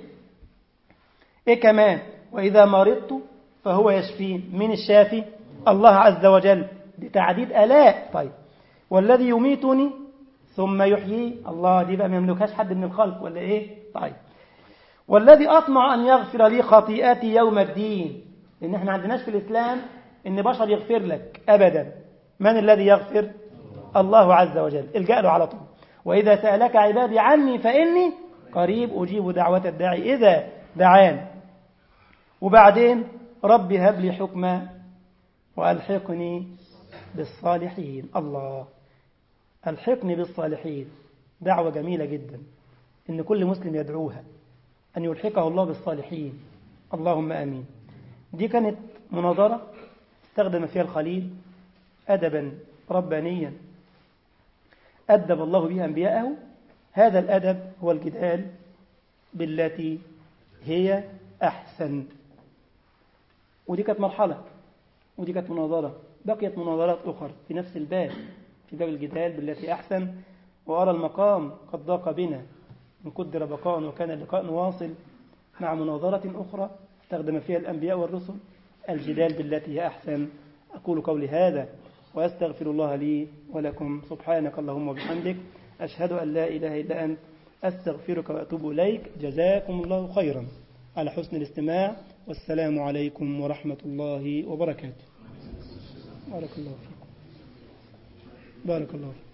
إيه كمان وإذا مرضت فهو يشفين من الشافي الله عز وجل بتعديد آلاء طيب والذي يميتني ثم يحيي الله دي بقى ما يملكهاش حد من الخلق ولا إيه طيب والذي أطمع أن يغفر لي خطيئتي يوم الدين لأن احنا عندناش في الإسلام إن بشر يغفر لك أبدا من الذي يغفر الله عز وجل الجأ له على طول وإذا سألك عبادي عني فإني قريب أجيب دعوة الداعي إذا دعان وبعدين رب هب لي حكما وألحقني بالصالحين الله ألحقني بالصالحين دعوة جميلة جدا إن كل مسلم يدعوها أن يلحقه الله بالصالحين اللهم أمين دي كانت مناظرة استخدم فيها الخليل أدبا ربانيا أدب الله به أنبياءه هذا الأدب هو الجدال بالتي هي أحسن ودي كانت مرحلة ودي كانت مناظرة بقيت مناظرات أخرى في نفس الباب في باب الجدال بالتي أحسن وأرى المقام قد ضاق بنا إن قدر بقاء وكان اللقاء واصل مع مناظرة أخرى استخدم فيها الأنبياء والرسل الجدال بالتي هي أحسن أقول قولي هذا وأستغفر الله لي ولكم سبحانك اللهم وبحمدك أشهد أن لا إله إلا أنت أستغفرك وأتوب إليك جزاكم الله خيرا على حسن الاستماع والسلام عليكم ورحمة الله وبركاته بارك الله فيكم بارك الله فيكم